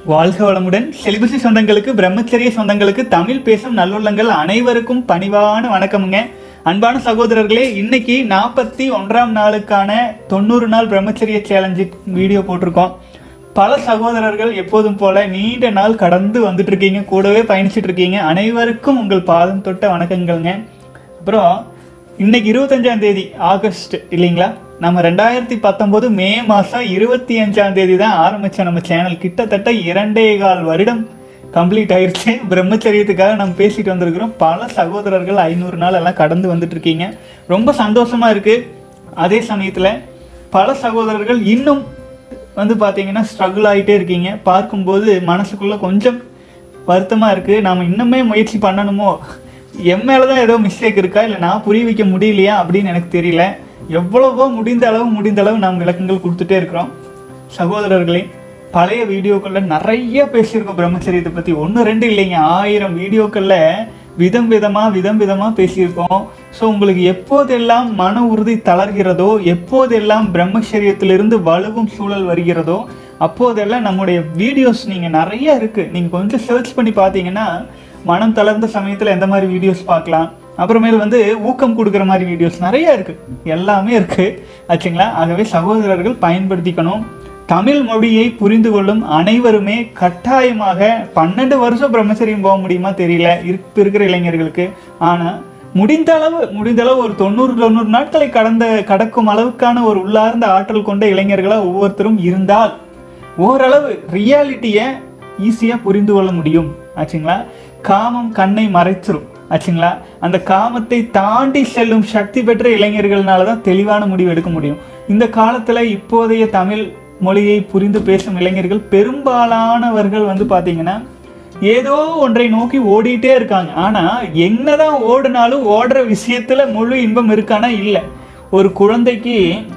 வாழ்க வளமுடன் செலிபசி சொந்தங்களுக்கு பிரம்மச்சரிய சொந்தங்களுக்கு தமிழ் பேசும் நல்லுள்ளங்கள் அனைவருக்கும் பணிவான வணக்கமுங்க அன்பான சகோதரர்களே இன்னைக்கு நாற்பத்தி ஒன்றாம் நாளுக்கான தொண்ணூறு நாள் பிரம்மச்சரிய சேலஞ்சு வீடியோ போட்டிருக்கோம் பல சகோதரர்கள் எப்போதும் போல நீண்ட நாள் கடந்து வந்துட்டு இருக்கீங்க கூடவே பயணிச்சுட்டு இருக்கீங்க அனைவருக்கும் உங்கள் பாதம் தொட்ட வணக்கங்கள்ங்க அப்புறம் இன்னைக்கு இருபத்தஞ்சாம் தேதி ஆகஸ்ட் இல்லைங்களா நம்ம ரெண்டாயிரத்தி பத்தொன்பது மே மாசம் இருபத்தி அஞ்சாம் தேதி தான் ஆரம்பிச்ச நம்ம சேனல் கிட்டத்தட்ட இரண்டே கால் வருடம் கம்ப்ளீட் ஆயிருச்சு பிரம்மச்சரியத்துக்காக நம்ம பேசிட்டு வந்திருக்கிறோம் பல சகோதரர்கள் ஐநூறு நாள் எல்லாம் கடந்து வந்துட்டு இருக்கீங்க ரொம்ப சந்தோஷமா இருக்கு அதே சமயத்துல பல சகோதரர்கள் இன்னும் வந்து பாத்தீங்கன்னா ஸ்ட்ரகிள் ஆகிட்டே இருக்கீங்க பார்க்கும்போது மனசுக்குள்ள கொஞ்சம் வருத்தமா இருக்கு நாம இன்னுமே முயற்சி பண்ணணுமோ என் மேல தான் ஏதோ மிஸ்டேக் இருக்கா இல்லை நான் புரிய வைக்க முடியலையா அப்படின்னு எனக்கு தெரியல எவ்வளவோ முடிந்த அளவு முடிந்த அளவு நாம் விளக்கங்கள் கொடுத்துட்டே இருக்கிறோம் சகோதரர்களே பழைய வீடியோக்கள்ல நிறைய பேசியிருக்கோம் பிரம்மச்சரியத்தை பத்தி ஒன்று ரெண்டு இல்லைங்க ஆயிரம் வீடியோக்கள்ல விதம் விதமா விதம் விதமா பேசியிருக்கோம் ஸோ உங்களுக்கு எப்போதெல்லாம் மன உறுதி தளர்கிறதோ எப்போதெல்லாம் பிரம்மச்சரியத்திலிருந்து வலுவும் சூழல் வருகிறதோ அப்போதெல்லாம் நம்முடைய வீடியோஸ் நீங்க நிறைய இருக்கு நீங்க கொஞ்சம் சர்ச் பண்ணி பார்த்தீங்கன்னா மனம் தளர்ந்த சமயத்துல எந்த மாதிரி வீடியோஸ் பார்க்கலாம் அப்புறமேல் வந்து ஊக்கம் கொடுக்குற மாதிரி வீடியோஸ் நிறைய இருக்கு எல்லாமே இருக்கு ஆச்சுங்களா ஆகவே சகோதரர்கள் பயன்படுத்திக்கணும் தமிழ் மொழியை புரிந்து கொள்ளும் அனைவருமே கட்டாயமாக பன்னெண்டு வருஷம் பிரம்மச்சரியம் போக முடியுமா தெரியல இப்ப இருக்கிற இளைஞர்களுக்கு ஆனா முடிந்த அளவு முடிந்த அளவு ஒரு தொண்ணூறு தொண்ணூறு நாட்களை கடந்த கடக்கும் அளவுக்கான ஒரு உள்ளார்ந்த ஆற்றல் கொண்ட இளைஞர்களா ஒவ்வொருத்தரும் இருந்தால் ஓரளவு ரியாலிட்டியை ஈஸியாக புரிந்து கொள்ள முடியும் ஆச்சுங்களா காமம் கண்ணை மறைச்சிரும் ஆச்சுங்களா அந்த காமத்தை தாண்டி செல்லும் சக்தி பெற்ற இளைஞர்கள்னால தான் தெளிவான முடிவு எடுக்க முடியும் இந்த காலத்துல இப்போதைய தமிழ் மொழியை புரிந்து பேசும் இளைஞர்கள் பெரும்பாலானவர்கள் வந்து பாத்தீங்கன்னா ஏதோ ஒன்றை நோக்கி ஓடிட்டே இருக்காங்க ஆனா என்னதான் ஓடினாலும் ஓடுற விஷயத்துல முழு இன்பம் இருக்கானா இல்லை ஒரு குழந்தைக்கு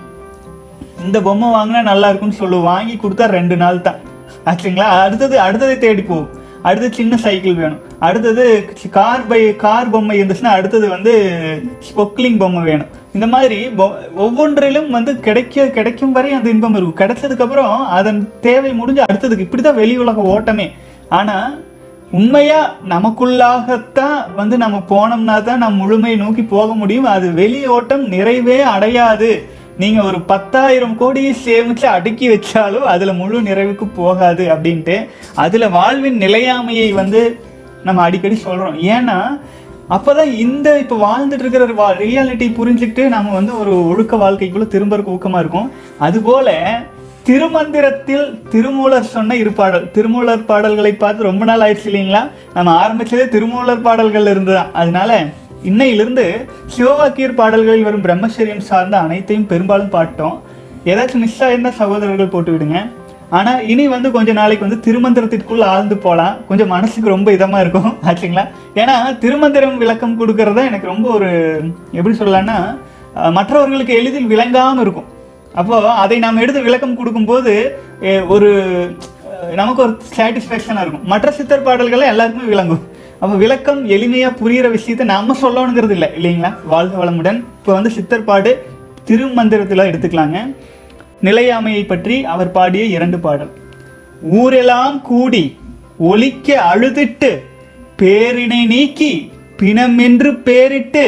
இந்த பொம்மை வாங்கினா நல்லா இருக்கும்னு சொல்லுவோம் வாங்கி கொடுத்தா ரெண்டு நாள் தான் ஆச்சுங்களா அடுத்தது அடுத்ததை தேடி போகும் அடுத்து சின்ன சைக்கிள் வேணும் அடுத்தது கார் பை கார் பொம்மை இருந்துச்சுன்னா அடுத்தது வந்து ஸ்பொக்லிங் பொம்மை வேணும் இந்த மாதிரி பொ- ஒவ்வொன்றிலும் வந்து கிடைக்க கிடைக்கும் வரை அந்த இன்பம் இருக்கும் கிடைச்சதுக்கு அப்புறம் அதன் தேவை முடிஞ்சு அடுத்ததுக்கு இப்படிதான் வெளி உலக ஓட்டமே ஆனா உண்மையா நமக்குள்ளாகத்தான் வந்து நம்ம போனோம்னா தான் நம்ம முழுமை நோக்கி போக முடியும் அது வெளி ஓட்டம் நிறைவே அடையாது நீங்க ஒரு பத்தாயிரம் கோடியை சேமிச்சு அடுக்கி வச்சாலும் அதுல முழு நிறைவுக்கு போகாது அப்படின்ட்டு அதுல வாழ்வின் நிலையாமையை வந்து நம்ம அடிக்கடி சொல்றோம் ஏன்னா அப்பதான் இந்த இப்ப வாழ்ந்துட்டு இருக்கிற ரியாலிட்டி புரிஞ்சுக்கிட்டு நம்ம வந்து ஒரு ஒழுக்க வாழ்க்கைக்குள்ள திரும்பறக்கு ஊக்கமா இருக்கும் அதுபோல திருமந்திரத்தில் திருமூலர் சொன்ன இரு பாடல் திருமூலர் பாடல்களை பார்த்து ரொம்ப நாள் ஆயிடுச்சு இல்லைங்களா நம்ம ஆரம்பிச்சதே திருமூலர் பாடல்கள் இருந்துதான் அதனால இன்னையிலிருந்து சிவவாக்கியர் பாடல்களில் வரும் பிரம்மச்சரியம் சார்ந்த அனைத்தையும் பெரும்பாலும் பாட்டோம் ஏதாச்சும் மிஸ் ஆயிருந்தா சகோதரர்கள் போட்டு விடுங்க ஆனா இனி வந்து கொஞ்ச நாளைக்கு வந்து திருமந்திரத்திற்குள்ள ஆழ்ந்து போகலாம் கொஞ்சம் மனசுக்கு ரொம்ப இதமா இருக்கும் ஆச்சுங்களா ஏன்னா திருமந்திரம் விளக்கம் கொடுக்கறத எனக்கு ரொம்ப ஒரு எப்படி சொல்லலாம்னா அஹ், மற்றவர்களுக்கு எளிதில் விளங்காம இருக்கும் அப்போ அதை நாம் எடுத்து விளக்கம் கொடுக்கும்போது அஹ், ஒரு அஹ், நமக்கு ஒரு சாட்டிஸ்ஃபேக்ஷனாக இருக்கும் மற்ற சித்தர் பாடல்கள் எல்லாருக்குமே விளங்கும் அப்போ விளக்கம் எளிமையாக புரியிற விஷயத்தை நாம சொல்லணுங்கிறது இல்லை இல்லைங்களா வாழ்க வளமுடன் இப்போ வந்து சித்தர் பாடு திருமந்திரத்தில் எடுத்துக்கலாங்க நிலையாமையை பற்றி அவர் பாடிய இரண்டு பாடல் ஊரெல்லாம் கூடி ஒலிக்க அழுதிட்டு பேரினை நீக்கி பிணம் என்று பேரிட்டு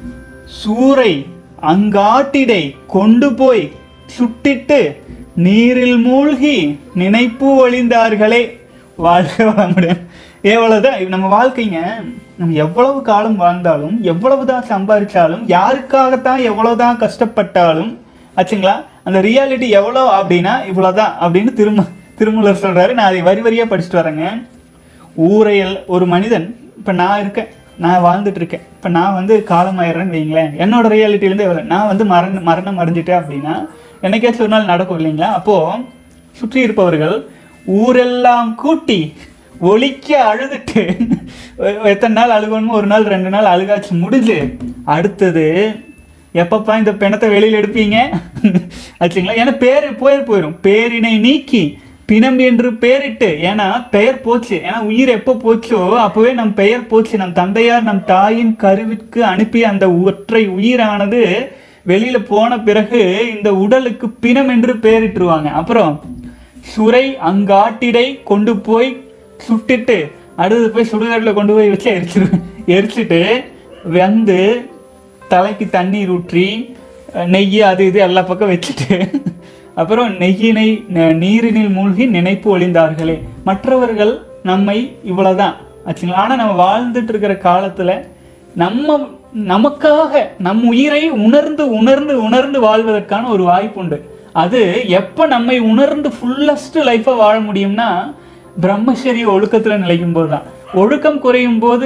சூறை அங்காட்டிடை கொண்டு போய் சுட்டிட்டு நீரில் மூழ்கி நினைப்பு ஒளிந்தார்களே வாழ்க வளமுடன் எவ்வளவுதான் நம்ம வாழ்க்கைங்க நம்ம எவ்வளவு காலம் வாழ்ந்தாலும் எவ்வளவுதான் சம்பாதிச்சாலும் யாருக்காகத்தான் எவ்வளவுதான் கஷ்டப்பட்டாலும் ஆச்சுங்களா அந்த ரியாலிட்டி எவ்வளோ அப்படின்னா இவ்வளவுதான் அப்படின்னு திரும்ப திருமூலர் சொல்றாரு நான் அதை வரி வரியா படிச்சுட்டு வரேங்க ஊரையில் ஒரு மனிதன் இப்போ நான் இருக்கேன் நான் வாழ்ந்துட்டு இருக்கேன் இப்போ நான் வந்து காலமாயிடுறேன்னு வைங்களேன் என்னோட ரியாலிட்டிலேருந்து எவ்வளோ நான் வந்து மரண மரணம் அடைஞ்சிட்டேன் அப்படின்னா என்னைக்காச்சும் ஒரு நாள் நடக்கும் இல்லைங்களா அப்போது சுற்றி இருப்பவர்கள் ஊரெல்லாம் கூட்டி ஒலிக்க அழுதுட்டு எத்தனை நாள் அழுகணுமோ ஒரு நாள் ரெண்டு நாள் அழுகாச்சு முடிஞ்சு அடுத்தது எப்பப்பா இந்த பிணத்தை வெளியில் எடுப்பீங்க ஆச்சுங்களா ஏன்னா பேர் போயிரு போயிடும் பேரினை நீக்கி பிணம் என்று பெயரிட்டு ஏன்னா பெயர் போச்சு ஏன்னா உயிர் எப்போ போச்சோ அப்பவே நம் பெயர் போச்சு நம் தந்தையார் நம் தாயின் கருவிற்கு அனுப்பிய அந்த ஒற்றை உயிரானது வெளியில போன பிறகு இந்த உடலுக்கு பிணம் என்று பெயரிட்டுருவாங்க அப்புறம் சுரை அங்காட்டிடை கொண்டு போய் சுட்டுட்டு அடுத்து போய் சுடுகாட்டில் கொண்டு போய் வச்சு எரிச்சிரு எரிச்சிட்டு வந்து தலைக்கு தண்ணீர் ஊற்றி அஹ், நெய் அது இது எல்லா பக்கம் வச்சுட்டு அப்புறம் நெய்யினை ந- நீரினில் மூழ்கி நினைப்பு ஒளிந்தார்களே மற்றவர்கள் நம்மை இவ்வளவுதான் ஆச்சுங்களா ஆனா நம்ம வாழ்ந்துட்டு இருக்கிற காலத்துல நம்ம நமக்காக நம் உயிரை உணர்ந்து உணர்ந்து உணர்ந்து வாழ்வதற்கான ஒரு வாய்ப்பு உண்டு அது எப்ப நம்மை உணர்ந்து ஃபுல்லஸ்ட் லைஃபை வாழ முடியும்னா பிரம்மச்சரிய ஒழுக்கத்துல நிலைக்கும் போது தான் ஒழுக்கம் குறையும் போது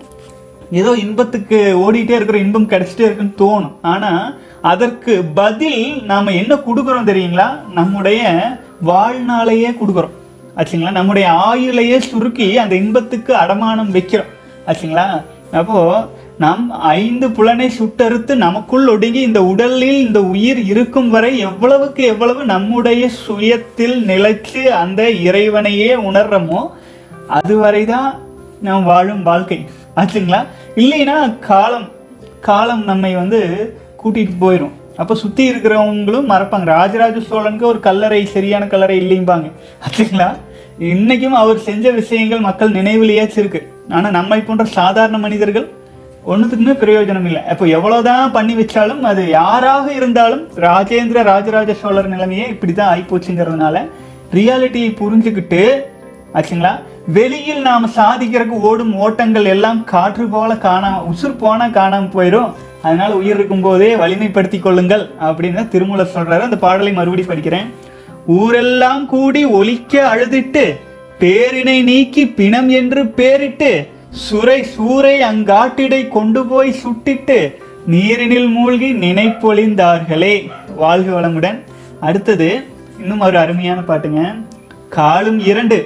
ஏதோ இன்பத்துக்கு ஓடிட்டே இருக்கிற இன்பம் கிடைச்சிட்டே இருக்குன்னு தோணும் ஆனா அதற்கு பதில் நாம என்ன கொடுக்குறோம் தெரியுங்களா நம்முடைய வாழ்நாளையே கொடுக்குறோம் ஆச்சுங்களா நம்முடைய ஆயுளையே சுருக்கி அந்த இன்பத்துக்கு அடமானம் வைக்கிறோம் ஆச்சுங்களா அப்போ நாம் ஐந்து புலனை சுட்டறுத்து நமக்குள் ஒடுங்கி இந்த உடலில் இந்த உயிர் இருக்கும் வரை எவ்வளவுக்கு எவ்வளவு நம்முடைய சுயத்தில் நிலைச்சு அந்த இறைவனையே உணர்றோமோ அதுவரை தான் நாம் வாழும் வாழ்க்கை ஆச்சுங்களா இல்லைன்னா காலம் காலம் நம்மை வந்து கூட்டிட்டு போயிடும் அப்போ சுற்றி இருக்கிறவங்களும் மறப்பாங்க ராஜராஜ சோழனுக்கு ஒரு கல்லறை சரியான கல்லறை இல்லைம்பாங்க ஆச்சுங்களா இன்னைக்கும் அவர் செஞ்ச விஷயங்கள் மக்கள் நினைவிலேயாச்சும் இருக்கு ஆனால் நம்மை போன்ற சாதாரண மனிதர்கள் ஒன்றுத்துக்குமே பிரயோஜனம் இல்லை அப்போ எவ்வளோதான் பண்ணி வச்சாலும் அது யாராக இருந்தாலும் ராஜேந்திர ராஜராஜ சோழர் நிலைமையே இப்படி தான் ஆகிப்போச்சுங்கிறதுனால ரியாலிட்டியை புரிஞ்சுக்கிட்டு ஆச்சுங்களா வெளியில் நாம சாதிக்கிறதுக்கு ஓடும் ஓட்டங்கள் எல்லாம் காற்று போல காணாம உசுர் போனா காணாம போயிடும் அதனால உயிர் இருக்கும் போதே வலிமைப்படுத்தி கொள்ளுங்கள் அப்படின்னு திருமூலர் சொல்றாரு அந்த பாடலை மறுபடி படிக்கிறேன் ஊரெல்லாம் கூடி ஒலிக்க அழுதிட்டு பேரினை நீக்கி பிணம் என்று பேரிட்டு சுரை சூரை அங்காட்டிடை கொண்டு போய் சுட்டிட்டு நீரினில் மூழ்கி நினைப்பொழிந்தார்களே வாழ்க வளமுடன் அடுத்தது இன்னும் ஒரு அருமையான பாட்டுங்க காலும் இரண்டு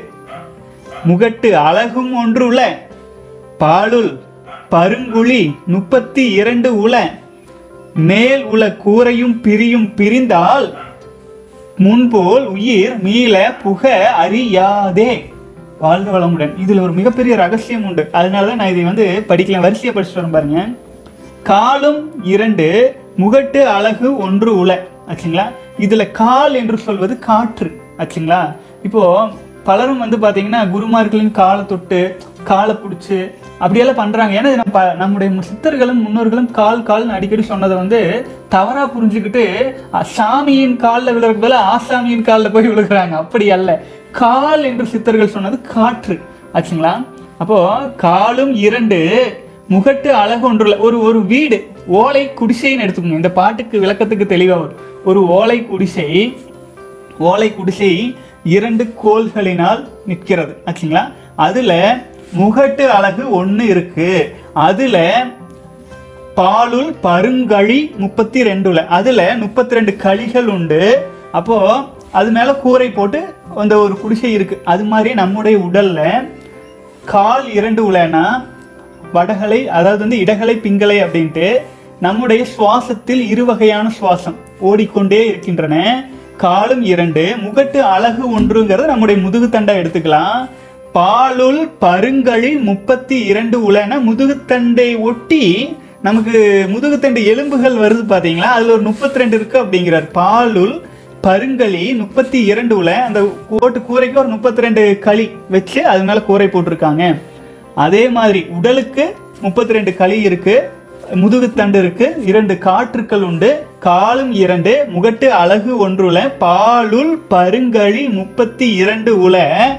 முகட்டு அழகும் ஒன்று உள பாலுள் பருங்குழி முப்பத்தி இரண்டு உள மேல் உள்ள கூரையும் பிரியும் பிரிந்தால் முன்போல் உயிர் மீள புக அறியாதே வாழ்க வளமுடன் இதுல ஒரு மிகப்பெரிய ரகசியம் உண்டு அதனாலதான் நான் இதை வந்து படிக்கலாம் வரிசையை படிச்சுட்டு வரேன் பாருங்க காலும் இரண்டு முகட்டு அழகு ஒன்று உல ஆச்சுங்களா இதுல கால் என்று சொல்வது காற்று ஆச்சுங்களா இப்போ பலரும் வந்து பாத்தீங்கன்னா குருமார்களின் காலை தொட்டு காலை பிடிச்சி அப்படியெல்லாம் பண்றாங்க ஏன்னா இது நம்ம நம்முடைய சித்தர்களும் முன்னோர்களும் கால் கால்னு அடிக்கடி சொன்னதை வந்து தவறா புரிஞ்சுக்கிட்டு அ, சாமியின் காலில் விழுறதுக்கு பதிலா ஆசாமியின் காலில் போய் விழுகிறாங்க அப்படி அல்ல கால் என்று சித்தர்கள் சொன்னது காற்று ஆச்சுங்களா அப்போ காலும் இரண்டு முகட்டு அழகு ஒன்றுல ஒரு ஒரு வீடு ஓலை குடிசைன்னு எடுத்துக்கோங்க இந்த பாட்டுக்கு விளக்கத்துக்கு தெளிவா வரும் ஒரு ஓலை குடிசை ஓலை குடிசை இரண்டு கோள்களினால் நிற்கிறது ஆச்சுங்களா அதுல முகட்டு அழகு ஒண்ணு இருக்கு அதுல பாலுள் பருங்கழி முப்பத்தி ரெண்டுல அதுல முப்பத்தி ரெண்டு களிகள் உண்டு அப்போ அது மேல கூரை போட்டு அந்த ஒரு குடிசை இருக்கு அது மாதிரி நம்முடைய உடல்ல கால் இரண்டு உலனா வடகலை அதாவது வந்து இடகலை பிங்கலை அப்படின்ட்டு நம்முடைய சுவாசத்தில் இரு வகையான சுவாசம் ஓடிக்கொண்டே இருக்கின்றன காலும் இரண்டு முகட்டு அழகு ஒன்றுங்கிறது நம்முடைய முதுகுத்தண்டை எடுத்துக்கலாம் பாலுள் பருங்கழி முப்பத்தி இரண்டு உலன முதுகுத்தண்டை ஒட்டி நமக்கு முதுகுத்தண்டு எலும்புகள் வருது பாத்தீங்களா அதுல ஒரு முப்பத்தி ரெண்டு இருக்கு அப்படிங்கிறார் பாலுள் பருங்களி முப்பத்தி இரண்டு உல அந்த ஓட்டு கூரைக்கு ஒரு முப்பத்தி ரெண்டு களி வச்சு அது மேல கூரை போட்டிருக்காங்க அதே மாதிரி உடலுக்கு முப்பத்தி ரெண்டு களி இருக்கு முதுகுத்தண்டு இருக்கு இரண்டு காற்றுக்கள் உண்டு காலும் இரண்டு முகட்டு அழகு ஒன்றுல பாலுள் பருங்கழி முப்பத்தி இரண்டு உல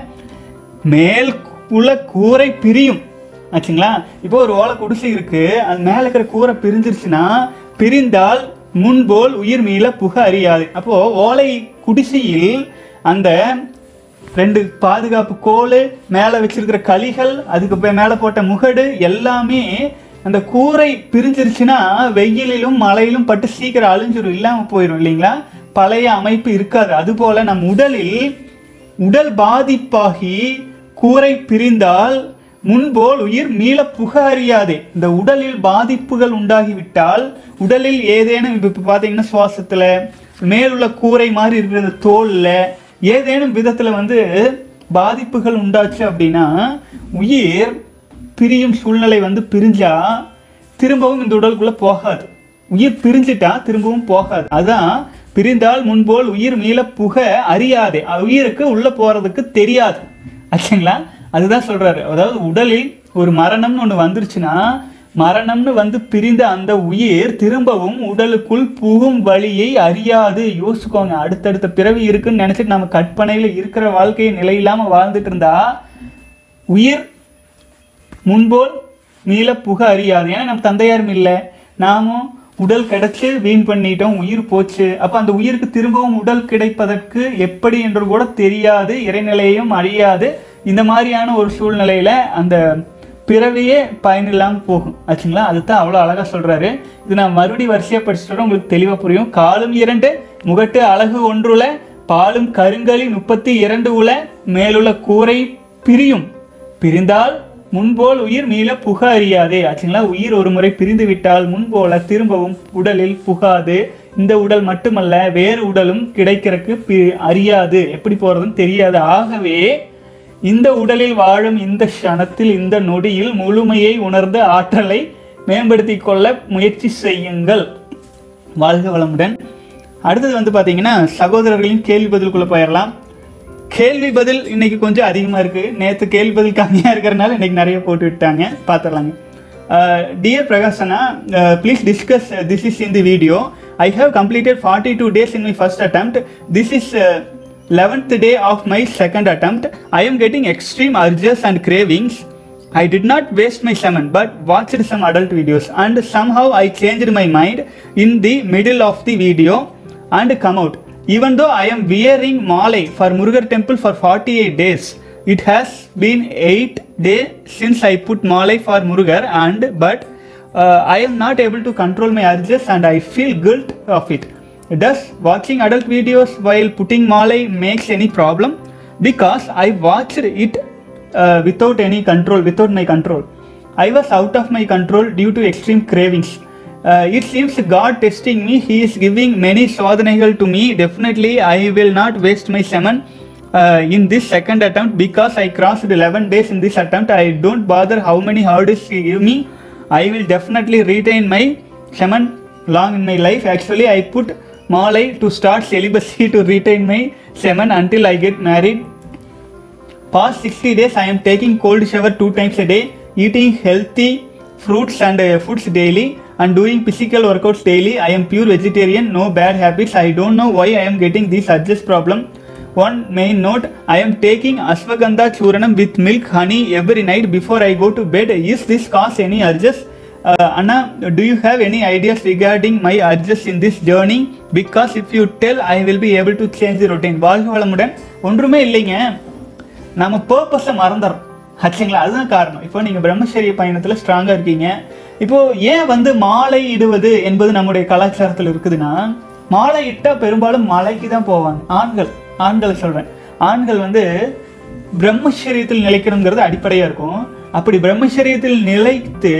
மேல் உள்ள கூரை பிரியும் ஆச்சுங்களா இப்போ ஒரு ஓலை குடிசை இருக்கு அது மேல இருக்கிற கூரை பிரிஞ்சிருச்சுன்னா பிரிந்தால் முன்போல் உயிர் மீள புக அறியாது அப்போ ஓலை குடிசையில் அந்த ரெண்டு பாதுகாப்பு கோல் மேலே வச்சிருக்கிற களிகள் அதுக்கு பே- மேலே போட்ட முகடு எல்லாமே அந்த கூரை பிரிஞ்சிருச்சுன்னா வெயிலிலும் மழையிலும் பட்டு சீக்கிரம் அழிஞ்சிரும் இல்லாம போயிடும் இல்லைங்களா பழைய அமைப்பு இருக்காது அதுபோல நம் உடலில் உடல் பாதிப்பாகி கூரை பிரிந்தால் முன்போல் உயிர் மீள புக அறியாதே இந்த உடலில் பாதிப்புகள் உண்டாகிவிட்டால் உடலில் ஏதேனும் இப்ப இப்ப பாத்தீங்கன்னா சுவாசத்துல மேலுள்ள கூரை மாதிரி இருக்கிற இந்த தோல்ல ஏதேனும் விதத்துல வந்து பாதிப்புகள் உண்டாச்சு அப்படின்னா உயிர் பிரியும் சூழ்நிலை வந்து பிரிஞ்சா திரும்பவும் இந்த உடலுக்குள்ள போகாது உயிர் பிரிஞ்சிட்டா திரும்பவும் போகாது அதான் பிரிந்தால் முன்போல் உயிர் மீள புக அறியாதே உயிருக்கு உள்ள போறதுக்கு தெரியாது ஆச்சுங்களா அதுதான் சொல்றாரு அதாவது உடலில் ஒரு மரணம்னு ஒன்று வந்துருச்சுன்னா மரணம்னு வந்து பிரிந்த அந்த உயிர் திரும்பவும் உடலுக்குள் புகும் வழியை அறியாது யோசிச்சுக்கோங்க அடுத்தடுத்த பிறவி இருக்குன்னு நினைச்சிட்டு நம்ம கற்பனையில இருக்கிற வாழ்க்கையை நிலை இல்லாம வாழ்ந்துட்டு இருந்தா உயிர் முன்போல் மீள புக அறியாது ஏன்னா நம்ம தந்தையாரும் இல்லை நாமும் உடல் கிடைச்சு வீண் பண்ணிட்டோம் உயிர் போச்சு அப்ப அந்த உயிருக்கு திரும்பவும் உடல் கிடைப்பதற்கு எப்படி என்று கூட தெரியாது இறைநிலையும் அறியாது இந்த மாதிரியான ஒரு சூழ்நிலையில அந்த பிறவியே பயனில்லாம போகும் ஆச்சுங்களா அதுதான் அவ்வளோ அழகா சொல்றாரு இது நான் மறுபடி வரிசையா படிச்சுட்டு உங்களுக்கு தெளிவா புரியும் காலும் இரண்டு முகட்டு அழகு ஒன்றுல பாலும் கருங்கலி முப்பத்தி இரண்டு உல மேலுள்ள கூரை பிரியும் பிரிந்தால் முன்போல் உயிர் மீள புக அறியாதே ஆச்சுங்களா உயிர் ஒரு முறை பிரிந்து விட்டால் முன்போல திரும்பவும் உடலில் புகாது இந்த உடல் மட்டுமல்ல வேறு உடலும் கிடைக்கிறதுக்கு பி- அறியாது எப்படி போறதுன்னு தெரியாது ஆகவே இந்த உடலில் வாழும் இந்த க்ஷணத்தில் இந்த நொடியில் முழுமையை உணர்ந்த ஆற்றலை மேம்படுத்திக் கொள்ள முயற்சி செய்யுங்கள் வாழ்க வளமுடன் அடுத்தது வந்து பார்த்தீங்கன்னா சகோதரர்களின் கேள்வி பதிலுக்குள்ள போயிடலாம் கேள்வி பதில் இன்னைக்கு கொஞ்சம் அதிகமாக இருக்கு நேற்று கேள்வி பதில் கம்மியாக இருக்கிறனால இன்னைக்கு நிறைய போட்டு விட்டாங்க பார்த்துடலாங்க டியர் பிரகாசனா please discuss this is in the video I have completed forty two days in my first attempt this is eleventh day of my second attempt ஐ am getting extreme urges and cravings I did not waste my semen but watched some adult videos and somehow I changed my mind in the middle of the video and come out. Even though I am wearing malai for Murugar temple for 48 days, it has been 8 days since I put malai for Murugar and but uh, I am not able to control my urges and I feel guilt of it. Does watching adult videos while putting malai makes any problem? Because I watched it uh, without any control, without my control. I was out of my control due to extreme cravings. Uh, it seems God testing me. He is giving many swadhanaigal to me. Definitely, I will not waste my semen uh, in this second attempt because I crossed 11 days in this attempt. I don't bother how many hurdles he give me. I will definitely retain my semen long in my life. Actually, I put Malay to start celibacy to retain my semen until I get married. Past 60 days, I am taking cold shower two times a day, eating healthy fruits and uh, foods daily, and doing physical workouts daily. I am pure vegetarian, no bad habits. I don't know why I am getting this adjust problem. One main note: I am taking ashwagandha churanam with milk, honey every night before I go to bed. Is this cause any urges? Uh, Anna, do you have any ideas regarding my urges in this journey? Because if you tell, I will be able to change the routine. வாழ்க வளமுடன் ஒன்றுமே இல்லைங்க நம்ம பர்பஸை மறந்துடுறோம் ஆச்சுங்களா அதுதான் காரணம் இப்போ நீங்கள் பிரம்மச்சரிய பயணத்தில் ஸ்ட்ராங்காக இருக்கீங்க இப்போ ஏன் வந்து மாலை இடுவது என்பது நம்முடைய கலாச்சாரத்தில் இருக்குதுன்னா மாலை இட்டால் பெரும்பாலும் மலைக்கு தான் போவாங்க ஆண்கள் ஆண்களை சொல்கிறேன் ஆண்கள் வந்து பிரம்மச்சரியத்தில் நிலைக்கணுங்கிறது அடிப்படையாக இருக்கும் அப்படி பிரம்மச்சரியத்தில் நிலைத்து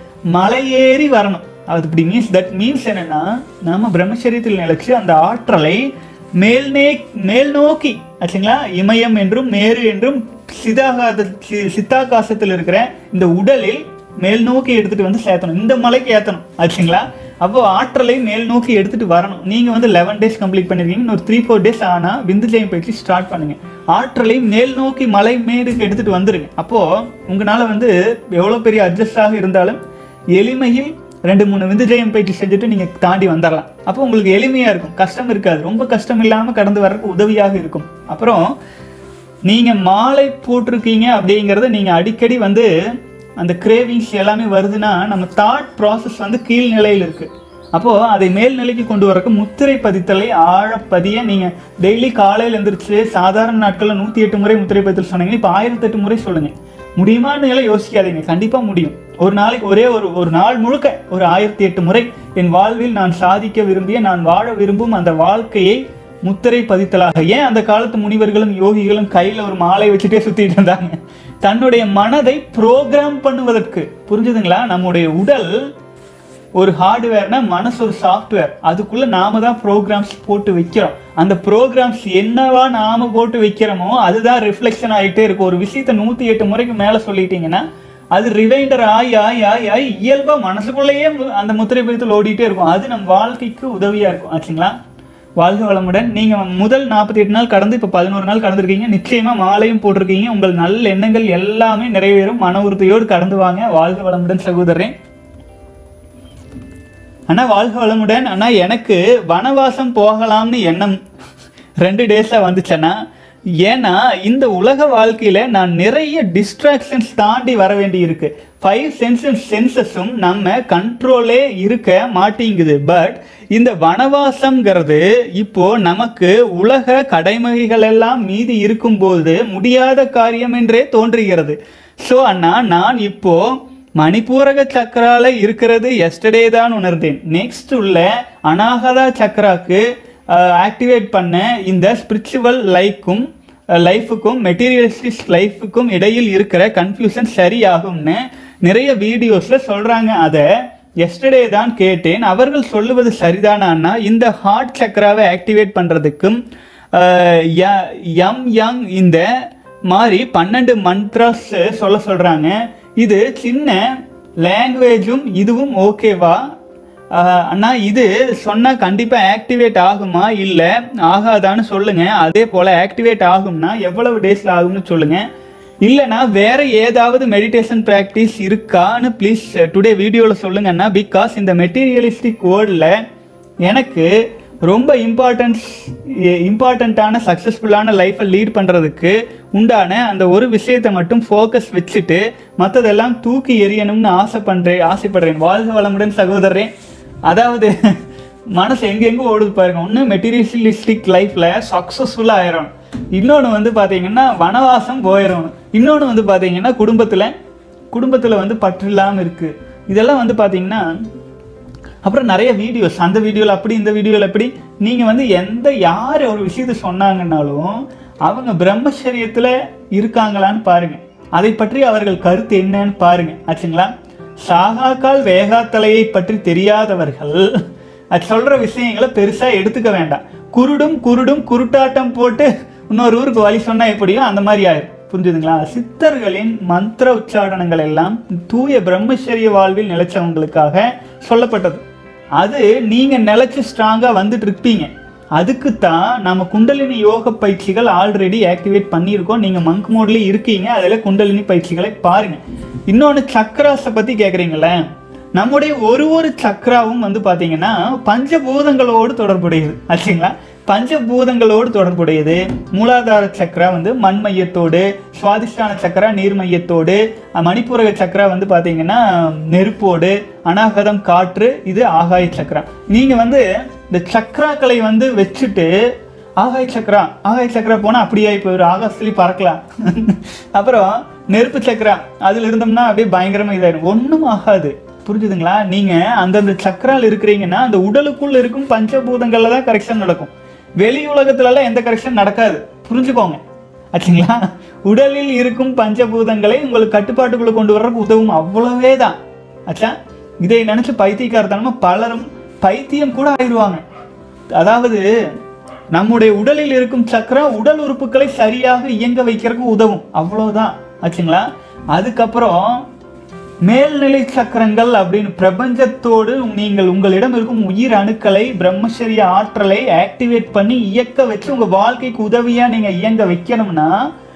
மலையேறி வரணும் அது இப்படி மீன்ஸ் தட் மீன்ஸ் என்னன்னா நாம பிரம்மச்சரியத்தில் நிலைச்சு அந்த ஆற்றலை மேல்நே மேல் நோக்கி ஆச்சுங்களா இமயம் என்றும் மேரு என்றும் சிதாகாத சி- சித்தாகாசத்தில் இருக்கிற இந்த உடலில் மேல் நோக்கி எடுத்துட்டு வந்து சேர்த்தணும் இந்த மலைக்கு ஏத்தணும் ஆச்சுங்களா அப்போ ஆற்றலை மேல் நோக்கி எடுத்துட்டு வரணும் நீங்க வந்து லெவன் டேஸ் கம்ப்ளீட் பண்ணிருக்கீங்க இன்னொரு த்ரீ ஃபோர் டேஸ் ஆனா விந்துஜயம் பயிற்சி ஸ்டார்ட் பண்ணுங்க ஆற்றலை மேல் நோக்கி மலை மேடுக்கு எடுத்துட்டு வந்துருங்க அப்போ உங்களால வந்து எவ்வளவு பெரிய அட்ஜஸ்டாக இருந்தாலும் எளிமையில் ரெண்டு மூணு விந்துஜயம் பயிற்சி செஞ்சுட்டு நீங்க தாண்டி வந்துடலாம் அப்போ உங்களுக்கு எளிமையா இருக்கும் கஷ்டம் இருக்காது ரொம்ப கஷ்டம் இல்லாம கடந்து வர்றதுக்கு உதவியாக இருக்கும் அப்புறம் நீங்க மாலை போட்டிருக்கீங்க அப்படிங்கறத நீங்க அடிக்கடி வந்து அந்த கிரேவிங்ஸ் எல்லாமே வருதுன்னா நம்ம தாட் ப்ராசஸ் வந்து கீழ் நிலையில் இருக்கு அப்போ அதை மேல் நிலைக்கு கொண்டு வரக்கு முத்திரை பதித்தலை ஆழப்பதிய நீங்க டெய்லி காலையில எந்திரிச்சு சாதாரண நாட்கள்ல நூத்தி எட்டு முறை முத்திரை பதித்தல் சொன்னீங்க இப்போ ஆயிரத்தி எட்டு முறை சொல்லுங்க முடியுமான்னு எல்லாம் யோசிக்காதீங்க கண்டிப்பா முடியும் ஒரு நாளைக்கு ஒரே ஒரு ஒரு நாள் முழுக்க ஒரு ஆயிரத்தி எட்டு முறை என் வாழ்வில் நான் சாதிக்க விரும்பிய நான் வாழ விரும்பும் அந்த வாழ்க்கையை முத்திரை பதித்தலாக ஏன் அந்த காலத்து முனிவர்களும் யோகிகளும் கையில ஒரு மாலை வச்சுட்டே சுத்திட்டு இருந்தாங்க தன்னுடைய மனதை ப்ரோக்ராம் பண்ணுவதற்கு புரிஞ்சுதுங்களா நம்முடைய உடல் ஒரு ஹார்ட்வேர்னா மனசு ஒரு சாஃப்ட்வேர் அதுக்குள்ள நாம தான் ப்ரோக்ராம்ஸ் போட்டு வைக்கிறோம் அந்த ப்ரோக்ராம்ஸ் என்னவா நாம போட்டு வைக்கிறோமோ அதுதான் ரிஃப்ளெக்ஷன் ஆகிட்டே இருக்கும் ஒரு விஷயத்த நூத்தி எட்டு முறைக்கு மேல சொல்லிட்டீங்கன்னா அது ரிவைண்டர் ஆகி ஆகி ஆகி ஆகி இயல்பா மனசுக்குள்ளேயே மு- அந்த முத்திரை பதித்தில் ஓடிட்டே இருக்கும் அது நம்ம வாழ்க்கைக்கு உதவியா இருக்கும் ஆச்சுங்களா வாழ்க வளமுடன் நீங்க முதல் நாற்பத்தி எட்டு நாள் கடந்து இப்ப பதினோரு நாள் கடந்திருக்கீங்க நிச்சயமா மாலையும் போட்டிருக்கீங்க உங்கள் நல்ல எண்ணங்கள் எல்லாமே நிறைவேறும் மன உறுதியோடு கடந்து வாங்க வாழ்க வளமுடன் சகோதரன் அண்ணா வாழ்க வளமுடன் அண்ணா எனக்கு வனவாசம் போகலாம்னு எண்ணம் ரெண்டு டேஸா வந்துச்சேன்னா ஏன்னா இந்த உலக வாழ்க்கையில நான் நிறைய டிஸ்ட்ராக்ஷன்ஸ் தாண்டி வர வேண்டி இருக்கு ஃபைவ் சென்சஸ் சென்சஸும் நம்ம கண்ட்ரோலே இருக்க மாட்டேங்குது பட் இந்த வனவாசம்ங்கிறது இப்போ நமக்கு உலக கடைமைகள் எல்லாம் மீதி இருக்கும்போது முடியாத காரியம் என்றே தோன்றுகிறது ஸோ அண்ணா நான் இப்போ மணிப்பூரக சக்கரால இருக்கிறது எஸ்டர்டே தான் உணர்ந்தேன் நெக்ஸ்ட் உள்ள அனாகதா சக்கராக்கு ஆக்டிவேட் பண்ண இந்த ஸ்பிரிச்சுவல் லைஃப்க்கும் லைஃபுக்கும் மெட்டீரியலிஸ்டிக் லைஃபுக்கும் இடையில் இருக்கிற கன்ஃபியூஷன் சரியாகும்னு நிறைய வீடியோஸ்ல சொல்றாங்க அதை எஸ்டர்டே தான் கேட்டேன் அவர்கள் சொல்லுவது சரிதானா இந்த ஹார்ட் சக்கராவை ஆக்டிவேட் பண்றதுக்கும் எம் யங் இந்த மாதிரி பன்னெண்டு மந்த்ராஸ் சொல்ல சொல்றாங்க இது சின்ன லாங்குவேஜும் இதுவும் ஓகேவா ஆஹ் அண்ணா இது சொன்னா கண்டிப்பா ஆக்டிவேட் ஆகுமா இல்ல ஆகாதான்னு சொல்லுங்க அதே போல ஆக்டிவேட் ஆகும்னா எவ்வளவு டேஸ்ல ஆகும்னு சொல்லுங்க இல்லைனா வேற ஏதாவது மெடிடேஷன் ப்ராக்டிஸ் இருக்கான்னு ப்ளீஸ் டுடே வீடியோவில் சொல்லுங்கண்ணா பிகாஸ் இந்த மெட்டீரியலிஸ்டிக் வேர்ல்டில் எனக்கு ரொம்ப இம்பார்ட்டன்ஸ் இம்பார்ட்டண்ட்டான சக்ஸஸ்ஃபுல்லான லைஃப்பை லீட் பண்ணுறதுக்கு உண்டான அந்த ஒரு விஷயத்தை மட்டும் ஃபோக்கஸ் வச்சுட்டு மற்றதெல்லாம் தூக்கி எறியணும்னு ஆசை பண்ணுறேன் ஆசைப்படுறேன் வாழ்க வளமுடன் சகோதரன் அதாவது மனசு எங்கெங்க ஓடுது பாருங்க ஒன்று மெட்டீரியலிஸ்டிக் லைஃப்பில் சக்ஸஸ்ஃபுல்லாக ஆயிரும் இன்னொன்று வந்து பார்த்தீங்கன்னா வனவாசம் போயிடும் இன்னொன்று வந்து பார்த்தீங்கன்னா குடும்பத்தில் குடும்பத்தில் வந்து பற்று இல்லாமல் இருக்குது இதெல்லாம் வந்து பார்த்தீங்கன்னா அப்புறம் நிறைய வீடியோஸ் அந்த வீடியோவில் அப்படி இந்த வீடியோவில் அப்படி நீங்கள் வந்து எந்த யார் ஒரு விஷயத்தை சொன்னாங்கன்னாலும் அவங்க பிரம்மச்சரியத்தில் இருக்காங்களான்னு பாருங்க அதை பற்றி அவர்கள் கருத்து என்னன்னு பாருங்க ஆச்சுங்களா சாகாக்கால் வேகாத்தலையை பற்றி தெரியாதவர்கள் அது சொல்ற விஷயங்களை பெருசா எடுத்துக்க வேண்டாம் குருடும் குருடும் குருட்டாட்டம் போட்டு இன்னொரு ஊருக்கு வழி சொன்னா எப்படியோ அந்த மாதிரி ஆயிரும் புரிஞ்சுதுங்களா சித்தர்களின் மந்திர உச்சாரணங்கள் எல்லாம் தூய பிரம்மச்சரிய வாழ்வில் நிலைச்சவங்களுக்காக சொல்லப்பட்டது அது நீங்க நிலைச்சு ஸ்ட்ராங்கா வந்துட்டு இருப்பீங்க அதுக்கு தான் நம்ம குண்டலினி யோக பயிற்சிகள் ஆல்ரெடி ஆக்டிவேட் பண்ணியிருக்கோம் நீங்க மங்க் மோட்லயே இருக்கீங்க அதில் குண்டலினி பயிற்சிகளை பாருங்க இன்னொன்று சக்கராஸை பத்தி கேட்குறீங்களே நம்முடைய ஒரு ஒரு சக்கராவும் வந்து பாத்தீங்கன்னா பஞ்சபூதங்களோடு தொடர்புடையது ஆச்சுங்களா பஞ்சபூதங்களோடு தொடர்புடையது மூலாதார சக்கரா வந்து மண் மையத்தோடு சுவாதிஷ்டான சக்கரா நீர் மையத்தோடு அஹ் மணிப்பூரக சக்கரா வந்து பாத்தீங்கன்னா நெருப்போடு அனாகதம் காற்று இது ஆகாய சக்கரா நீங்க வந்து இந்த சக்கராக்களை வந்து வச்சுட்டு ஆகாய சக்கரா ஆகாய சக்கரா போனா அப்படியே போயிடும் ஆகாசத்துலேயும் பறக்கலாம் அப்புறம் நெருப்பு சக்கரா அதுல இருந்தோம்னா அப்படியே பயங்கரமா இதாயிடும் ஒண்ணும் ஆகாது புரிஞ்சுதுங்களா நீங்க அந்தந்த சக்கரால் இருக்கிறீங்கன்னா அந்த உடலுக்குள்ள இருக்கும் பஞ்சபூதங்கள்ல தான் கரெக்ஷன் நடக்கும் வெளி உலகத்துல எல்லாம் எந்த கரெக்ஷன் நடக்காது புரிஞ்சுக்கோங்க ஆச்சுங்களா உடலில் இருக்கும் பஞ்சபூதங்களை உங்களுக்கு கட்டுப்பாட்டுக்குள்ள கொண்டு வர்றதுக்கு உதவும் அவ்வளவே தான் ஆச்சா இதை நினைச்சு பைத்தியக்காரத்தனமா பலரும் பைத்தியம் கூட ஆயிடுவாங்க அதாவது நம்முடைய உடலில் இருக்கும் சக்கரம் உடல் உறுப்புகளை சரியாக இயங்க வைக்கிறதுக்கு உதவும் அவ்வளவுதான் ஆச்சுங்களா அதுக்கப்புறம் மேல்நிலை சக்கரங்கள் அப்படின்னு பிரபஞ்சத்தோடு நீங்கள் உங்களிடம் இருக்கும் உயிர் அணுக்களை பிரம்மச்சரிய ஆற்றலை ஆக்டிவேட் பண்ணி இயக்க வச்சு உங்க வாழ்க்கைக்கு உதவியா நீங்க இயங்க வைக்கணும்னா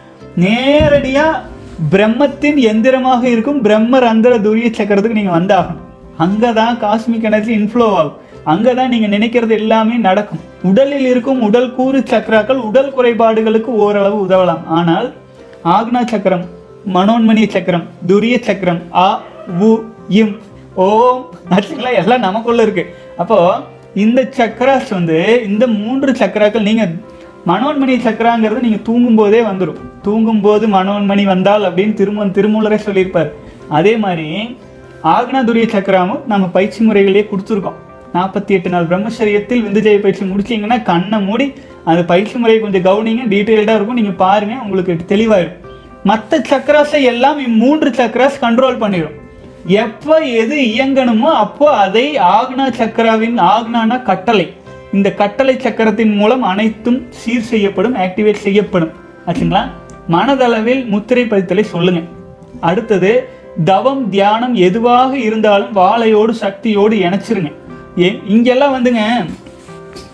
நேரடியா பிரம்மத்தின் எந்திரமாக இருக்கும் பிரம்ம ரந்திர துரிய சக்கரத்துக்கு நீங்க வந்தாகணும் அங்கதான் காஸ்மிக் எனர்ஜி இன்ஃப்ளோ ஆகும் அங்கதான் நீங்க நினைக்கிறது எல்லாமே நடக்கும் உடலில் இருக்கும் உடல் கூறு சக்கராக்கள் உடல் குறைபாடுகளுக்கு ஓரளவு உதவலாம் ஆனால் ஆக்னா சக்கரம் மனோன்மணி சக்கரம் துரிய சக்கரம் ஆ உ இம் ஓம் ஆச்சுங்களா எல்லாம் நமக்குள்ள இருக்கு அப்போ இந்த சக்கராஸ் வந்து இந்த மூன்று சக்கராக்கள் நீங்க மனோன்மணி சக்கராங்கிறது நீங்க தூங்கும் போதே வந்துடும் தூங்கும் போது மனோன்மணி வந்தால் அப்படின்னு திரும திருமூலரே சொல்லியிருப்பார் அதே மாதிரி ஆக்னாதுரிய சக்கராமும் நம்ம பயிற்சி முறைகளே கொடுத்துருக்கோம் நாற்பத்தி எட்டு நாள் பிரம்மச்சரியத்தில் விந்துஜய பயிற்சி முடிச்சீங்கன்னா கண்ணை மூடி அந்த பயிற்சி முறையை கொஞ்சம் கவனிங்க டீட்டெயில்டாக இருக்கும் நீங்கள் பாருங்க உங்களுக்கு தெளிவாயிரும் மற்ற சக்கராஸை எல்லாம் இம்மூன்று சக்கராஸ் கண்ட்ரோல் பண்ணிடும் எப்போ எது இயங்கணுமோ அப்போ அதை ஆக்னா சக்கராவின் ஆக்னானா கட்டளை இந்த கட்டளை சக்கரத்தின் மூலம் அனைத்தும் சீர் செய்யப்படும் ஆக்டிவேட் செய்யப்படும் ஆச்சுங்களா மனதளவில் முத்திரை பதித்தலை சொல்லுங்க அடுத்தது தவம் தியானம் எதுவாக இருந்தாலும் வாழையோடு சக்தியோடு இணைச்சிருங்க ஏ இங்கெல்லாம் வந்துங்க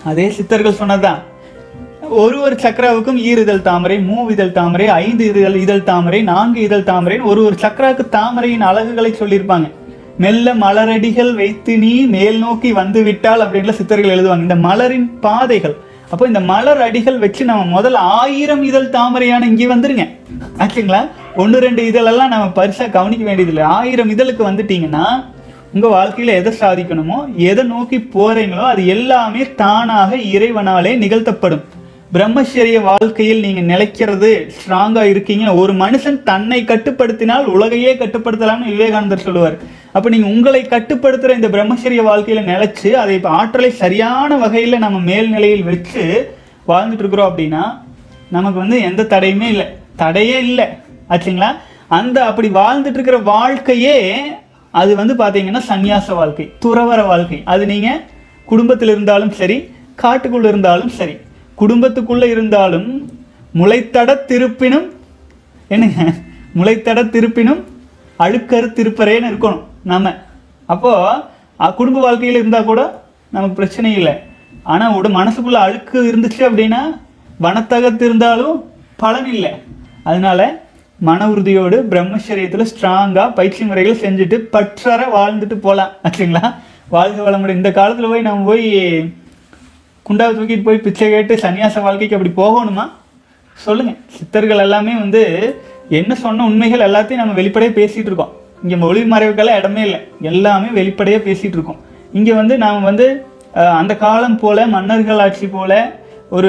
அதே சித்தர்கள் சொன்னதுதான் ஒரு ஒரு சக்கராவுக்கும் ஈரிதழ் தாமரை மூவிதழ் தாமரை ஐந்து இதழ் இதழ் தாமரை நான்கு இதழ் தாமரைன்னு ஒரு ஒரு சக்கராவுக்கு தாமரையின் அழகுகளை சொல்லியிருப்பாங்க மெல்ல மலரடிகள் வைத்து நீ மேல் நோக்கி வந்து விட்டால் அப்படின்லாம் சித்தர்கள் எழுதுவாங்க இந்த மலரின் பாதைகள் அப்போ இந்த மலர் அடிகள் வச்சு நம்ம முதல்ல ஆயிரம் இதழ் தாமரையான இங்கே வந்துருங்க ஆச்சுங்களா ஒன்று ரெண்டு இதழெல்லாம் நம்ம பரிசா கவனிக்க வேண்டியதில்லை ஆயிரம் இதழுக்கு வந்துட்டீங்கன்னா உங்க வாழ்க்கையில எதை சாதிக்கணுமோ எதை நோக்கி போறீங்களோ அது எல்லாமே தானாக இறைவனாலே நிகழ்த்தப்படும் பிரம்மச்சரிய வாழ்க்கையில் நீங்க நிலைக்கிறது ஸ்ட்ராங்கா இருக்கீங்க ஒரு மனுஷன் தன்னை கட்டுப்படுத்தினால் உலகையே கட்டுப்படுத்தலாம்னு விவேகானந்தர் சொல்லுவார் அப்ப நீங்க உங்களை கட்டுப்படுத்துற இந்த பிரம்மச்சரிய வாழ்க்கையில நிலைச்சு அதை இப்ப ஆற்றலை சரியான வகையில நம்ம மேல்நிலையில் வச்சு வாழ்ந்துட்டு இருக்கிறோம் அப்படின்னா நமக்கு வந்து எந்த தடையுமே இல்லை தடையே இல்லை ஆச்சுங்களா அந்த அப்படி வாழ்ந்துட்டு இருக்கிற வாழ்க்கையே அது வந்து பார்த்தீங்கன்னா சந்நியாச வாழ்க்கை துறவர வாழ்க்கை அது நீங்கள் குடும்பத்தில் இருந்தாலும் சரி காட்டுக்குள்ள இருந்தாலும் சரி குடும்பத்துக்குள்ள இருந்தாலும் முளைத்தட திருப்பினும் என்னங்க முளைத்தட திருப்பினும் அழுக்கறு திருப்பறேன்னு இருக்கணும் நாம அப்போ அ- குடும்ப வாழ்க்கையில் இருந்தால் கூட நமக்கு பிரச்சனை இல்லை ஆனால் உட மனசுக்குள்ள அழுக்கு இருந்துச்சு அப்படின்னா வனத்தகத்து இருந்தாலும் பலன் இல்லை அதனால மன உறுதியோடு பிரம்மச்சரியத்தில் ஸ்ட்ராங்காக பயிற்சி முறைகள் செஞ்சுட்டு பற்றற வாழ்ந்துட்டு போகலாம் ஆச்சுங்களா வாழ்க வளமுடன் இந்த காலத்தில் போய் நம்ம போய் குண்டாவை தூக்கிட்டு போய் பிச்சை கேட்டு சன்னியாச வாழ்க்கைக்கு அப்படி போகணுமா சொல்லுங்க சித்தர்கள் எல்லாமே வந்து என்ன சொன்ன உண்மைகள் எல்லாத்தையும் நம்ம வெளிப்படையாக பேசிட்டு இருக்கோம் இங்கே மொழி மறைவுக்கெல்லாம் இடமே இல்லை எல்லாமே வெளிப்படையாக பேசிட்டு இருக்கோம் இங்கே வந்து நாம் வந்து அஹ், அந்த காலம் போல மன்னர்கள் ஆட்சி போல ஒரு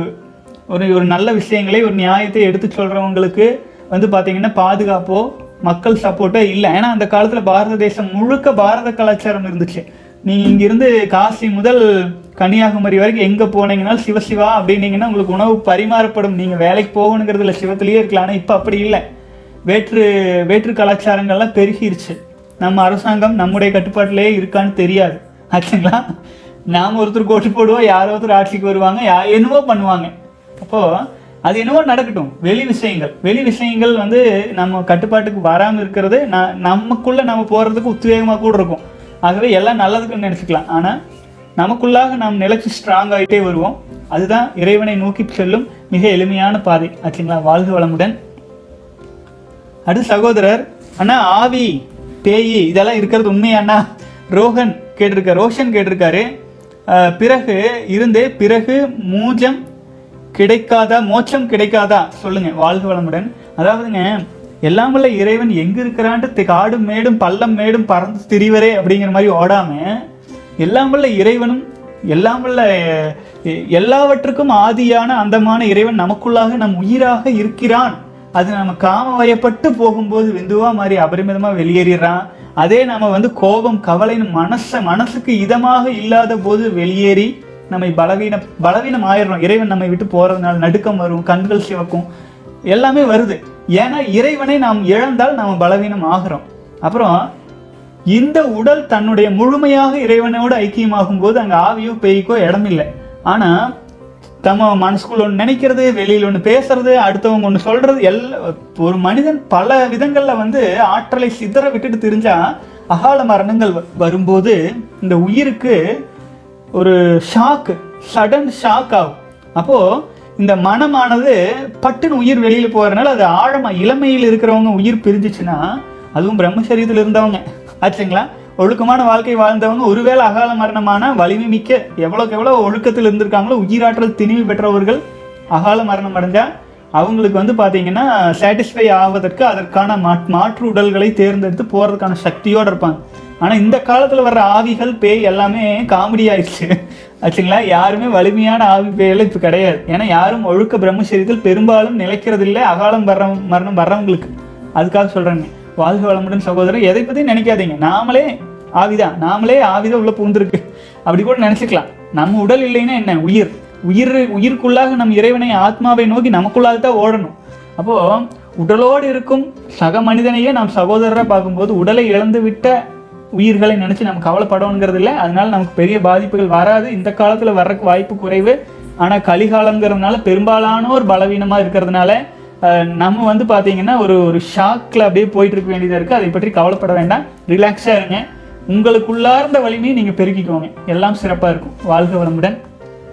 ஒரு ஒரு நல்ல விஷயங்களை ஒரு நியாயத்தை எடுத்து சொல்றவங்களுக்கு வந்து பாத்தீங்கன்னா பாதுகாப்போ மக்கள் சப்போர்ட்டோ இல்லை ஏன்னா அந்த காலத்துல பாரத தேசம் முழுக்க பாரத கலாச்சாரம் இருந்துச்சு நீங்க இங்கிருந்து காசி முதல் கன்னியாகுமரி வரைக்கும் எங்க போனீங்கன்னாலும் சிவசிவா அப்படின்னீங்கன்னா உங்களுக்கு உணவு பரிமாறப்படும் நீங்க வேலைக்கு போகணுங்கிறதுல சிவத்திலேயே இருக்கலாம் ஆனா இப்ப அப்படி இல்லை வேற்று வேற்று கலாச்சாரங்கள்லாம் பெருகிருச்சு நம்ம அரசாங்கம் நம்முடைய கட்டுப்பாட்டிலே இருக்கான்னு தெரியாது ஆச்சுங்களா நாம ஒருத்தர் ஓட்டு போடுவோம் யாரோ ஒருத்தர் ஆட்சிக்கு வருவாங்க யா என்னவோ பண்ணுவாங்க அப்போ அது என்னவோ நடக்கட்டும் வெளி விஷயங்கள் வெளி விஷயங்கள் வந்து நம்ம கட்டுப்பாட்டுக்கு வராமல் இருக்கிறது ந- நமக்குள்ள நம்ம போறதுக்கு உத்வேகமாக கூட இருக்கும் ஆகவே எல்லாம் நல்லதுக்குன்னு நினச்சிக்கலாம் ஆனால் நமக்குள்ளாக நாம் நிலைச்சு ஸ்ட்ராங் ஆகிட்டே வருவோம் அதுதான் இறைவனை நோக்கி செல்லும் மிக எளிமையான பாதை ஆச்சுங்களா வாழ்க வளமுடன் அடுத்து சகோதரர் அண்ணா ஆவி பேய் இதெல்லாம் இருக்கிறது உண்மையா அண்ணா ரோஹன் கேட்டிருக்காரு ரோஷன் கேட்டிருக்காரு அஹ், பிறகு இருந்தே பிறகு மூஜம் கிடைக்காதா மோட்சம் கிடைக்காதா சொல்லுங்க வாழ்க வளமுடன் அதாவதுங்க எல்லாம் வல்ல இறைவன் எங்க இருக்கிறான்ட்டு தி- காடும் மேடும் பள்ளம் மேடும் பறந்து திரிவரே அப்படிங்கிற மாதிரி ஓடாம எல்லாம் வல்ல இறைவனும் எல்லாம் வல்ல எ- எல்லாவற்றுக்கும் ஆதியான அந்தமான இறைவன் நமக்குள்ளாக நம் உயிராக இருக்கிறான் அது நம்ம காம வயப்பட்டு போகும்போது விந்துவா மாதிரி அபரிமிதமா வெளியேறிடுறான் அதே நம்ம வந்து கோபம் கவலைன்னு மனச மனசுக்கு இதமாக இல்லாத போது வெளியேறி நம்மை பலவீன பலவீனம் ஆயிடுறோம் இறைவன் நம்மை விட்டு போறதுனால நடுக்கம் வரும் கண்கள் சிவக்கும் எல்லாமே வருது ஏன்னா இறைவனை நாம் இழந்தால் நாம் பலவீனம் ஆகிறோம் அப்புறம் இந்த உடல் தன்னுடைய முழுமையாக இறைவனோடு ஐக்கியமாகும் போது அங்க ஆவியோ பேய்க்கோ இடமில்லை ஆனா தம்ம மனசுக்குள்ள ஒன்று நினைக்கிறது வெளியில் ஒன்று பேசுறது அடுத்தவங்க ஒன்று சொல்றது எல்லா ஒரு மனிதன் பல விதங்கள்ல வந்து ஆற்றலை சிதற விட்டுட்டு தெரிஞ்சா அகால மரணங்கள் வ- வரும்போது இந்த உயிருக்கு ஒரு ஷாக்கு சடன் ஷாக் ஆகும் அப்போ இந்த மனமானது பட்டுன்னு உயிர் வெளியில போறதுனால அது ஆழமா இளமையில் இருக்கிறவங்க உயிர் பிரிஞ்சிச்சுன்னா அதுவும் பிரம்மச்சரியத்தில் இருந்தவங்க ஆச்சுங்களா ஒழுக்கமான வாழ்க்கை வாழ்ந்தவங்க ஒருவேளை அகால மரணமான வலிமை மிக்க எவ்வளோக்கு எவ்வளோ ஒழுக்கத்தில் இருந்திருக்காங்களோ உயிராற்றல் திணிவு பெற்றவர்கள் அகால மரணம் அடைஞ்சா அவங்களுக்கு வந்து பார்த்தீங்கன்னா சாட்டிஸ்ஃபை ஆவதற்கு அதற்கான மாட்- மாற்று உடல்களை தேர்ந்தெடுத்து போகிறதுக்கான சக்தியோடு இருப்பாங்க ஆனால் இந்த காலத்தில் வர்ற ஆவிகள் பேய் எல்லாமே காமெடி ஆயிடுச்சு ஆச்சுங்களா யாருமே வலிமையான ஆவி பேயெல்லாம் இப்போ கிடையாது ஏன்னா யாரும் ஒழுக்க பிரம்மச்சரியத்தில் பெரும்பாலும் நிலைக்கிறதில்லை அகாலம் வர்ற மரணம் வர்றவங்களுக்கு அதுக்காக சொல்கிறேங்க வாழ்க வளமுடன் சகோதரர் எதை பற்றியும் நினைக்காதீங்க நாமளே ஆவிதான் நாமளே ஆவிதான் உள்ள பூந்திருக்கு அப்படி கூட நினைச்சுக்கலாம் நம்ம உடல் இல்லைன்னா என்ன உயிர் உயிர் உயிருக்குள்ளாக நம் இறைவனை ஆத்மாவை நோக்கி நமக்குள்ளாக தான் ஓடணும் அப்போ உடலோடு இருக்கும் சக மனிதனையே நாம் சகோதரரை பார்க்கும்போது உடலை இழந்து விட்ட உயிர்களை நினைச்சு நம்ம கவலைப்படணுங்கிறது இல்லை அதனால நமக்கு பெரிய பாதிப்புகள் வராது இந்த காலத்துல வர்றதுக்கு வாய்ப்பு குறைவு ஆனா கலிகாலங்கிறதுனால பெரும்பாலானோர் பலவீனமா இருக்கிறதுனால அஹ், நம்ம வந்து பாத்தீங்கன்னா ஒரு ஒரு ஷாக்ல அப்படியே போயிட்டு இருக்க வேண்டியதா இருக்கு அதை பற்றி கவலைப்பட வேண்டாம் ரிலாக்ஸா இருங்க உங்களுக்குள்ளார்ந்த வலிமையை நீங்க பெருக்கிக்கோங்க எல்லாம் சிறப்பா இருக்கும் வாழ்க வளமுடன்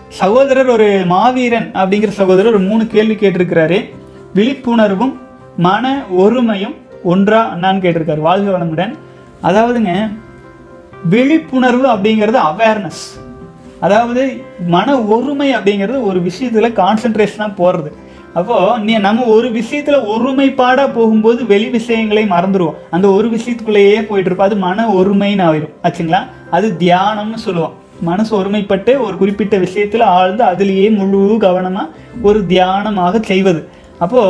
சகோதரர் ஒரு மாவீரன் அப்படிங்கிற சகோதரர் ஒரு மூணு கேள்வி கேட்டிருக்கிறாரு விழிப்புணர்வும் மன ஒருமையும் ஒன்றா அண்ணான்னு கேட்டிருக்காரு வாழ்க வளமுடன் அதாவதுங்க விழிப்புணர்வு அப்படிங்கிறது அவேர்னஸ் அதாவது மன ஒருமை அப்படிங்கிறது ஒரு விஷயத்துல கான்சென்ட்ரேஷனாக போறது அப்போ நீ நம்ம ஒரு விஷயத்துல ஒருமைப்பாடா போகும்போது வெளி விஷயங்களை மறந்துடுவோம் அந்த ஒரு விஷயத்துக்குள்ளேயே போயிட்டு இருப்போம் அது மன ஒருமைன்னு ஆயிரும் ஆச்சுங்களா அது தியானம்னு சொல்லுவோம் மனசு ஒருமைப்பட்டு ஒரு குறிப்பிட்ட விஷயத்துல ஆழ்ந்து அதுலேயே முழு கவனமா ஒரு தியானமாக செய்வது அப்போ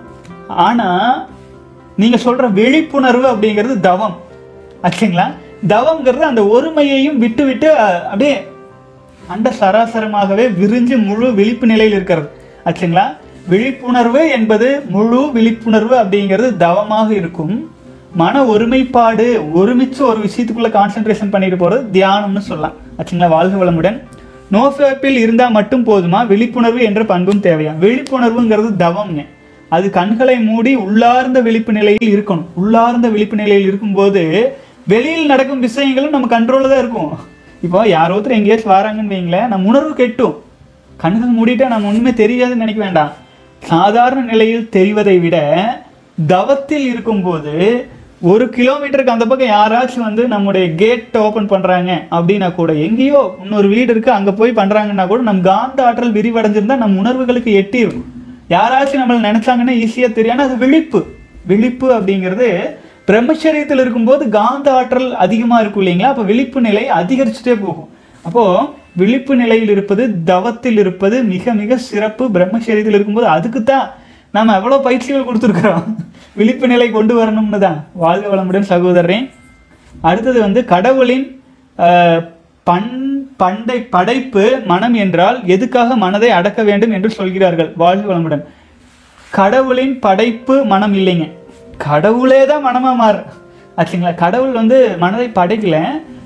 ஆனா நீங்க சொல்ற விழிப்புணர்வு அப்படிங்கிறது தவம் ஆச்சுங்களா தவம்ங்கிறது அந்த ஒருமையையும் விட்டு விட்டு அஹ், அப்படியே அண்ட சராசரமாகவே விரிஞ்சு முழு விழிப்பு நிலையில் இருக்கிறது ஆச்சுங்களா விழிப்புணர்வு என்பது முழு விழிப்புணர்வு அப்படிங்கிறது தவமாக இருக்கும் மன ஒருமைப்பாடு ஒருமிச்சு ஒரு விஷயத்துக்குள்ள கான்சென்ட்ரேஷன் பண்ணிட்டு போறது தியானம்னு சொல்லலாம் ஆச்சுங்களா வாழ்க வளமுடன் நோஃபேப்பில் இருந்தால் மட்டும் போதுமா விழிப்புணர்வு என்ற பண்பும் தேவையா விழிப்புணர்வுங்கிறது தவம்ங்க அது கண்களை மூடி உள்ளார்ந்த விழிப்பு நிலையில் இருக்கணும் உள்ளார்ந்த விழிப்பு நிலையில் இருக்கும்போது வெளியில் நடக்கும் விஷயங்களும் நம்ம கண்ட்ரோலில் தான் இருக்கும் இப்போ யாரோ ஒருத்தர் எங்கேயாச்சும் வராங்கன்னு வைங்களேன் நம்ம உணர்வு கெட்டும் கண்கள் மூடிட்டா நம்ம ஒண்ணுமே தெரியாதுன்னு நினைக்க வேண்டாம் சாதாரண நிலையில் தெரிவதை விட தவத்தில் இருக்கும்போது ஒரு கிலோமீட்டருக்கு அந்த பக்கம் யாராச்சும் வந்து நம்முடைய கேட் ஓபன் பண்றாங்க அப்படின்னா கூட எங்கேயோ இன்னொரு வீடு இருக்கு அங்க போய் பண்றாங்கன்னா கூட நம் காந்த ஆற்றல் விரிவடைஞ்சிருந்தா நம் உணர்வுகளுக்கு எட்டிடும் யாராச்சும் நம்மள நினைச்சாங்கன்னா ஈஸியா தெரியும் ஆனா அது விழிப்பு விழிப்பு அப்படிங்கிறது பிரம்மச்சரியத்தில் இருக்கும்போது காந்த ஆற்றல் அதிகமா இருக்கும் இல்லைங்களா அப்ப விழிப்பு நிலை அதிகரிச்சுட்டே போகும் அப்போ விழிப்பு நிலையில் இருப்பது தவத்தில் இருப்பது மிக மிக சிறப்பு பிரம்மச்சரியத்தில் இருக்கும்போது அதுக்கு தான் நாம எவ்வளவு பயிற்சிகள் கொடுத்துருக்குறோம் விழிப்பு நிலை கொண்டு வரணும்னு தான் வாழ்க வளமுடன் சகோதரரே அடுத்தது வந்து கடவுளின் ஆஹ், பண் பண்டை படைப்பு மனம் என்றால் எதுக்காக மனதை அடக்க வேண்டும் என்று சொல்கிறார்கள் வாழ்க வளமுடன் கடவுளின் படைப்பு மனம் இல்லைங்க கடவுளே தான் மனமா மாறு ஆச்சுங்களா கடவுள் வந்து மனதை படைக்கல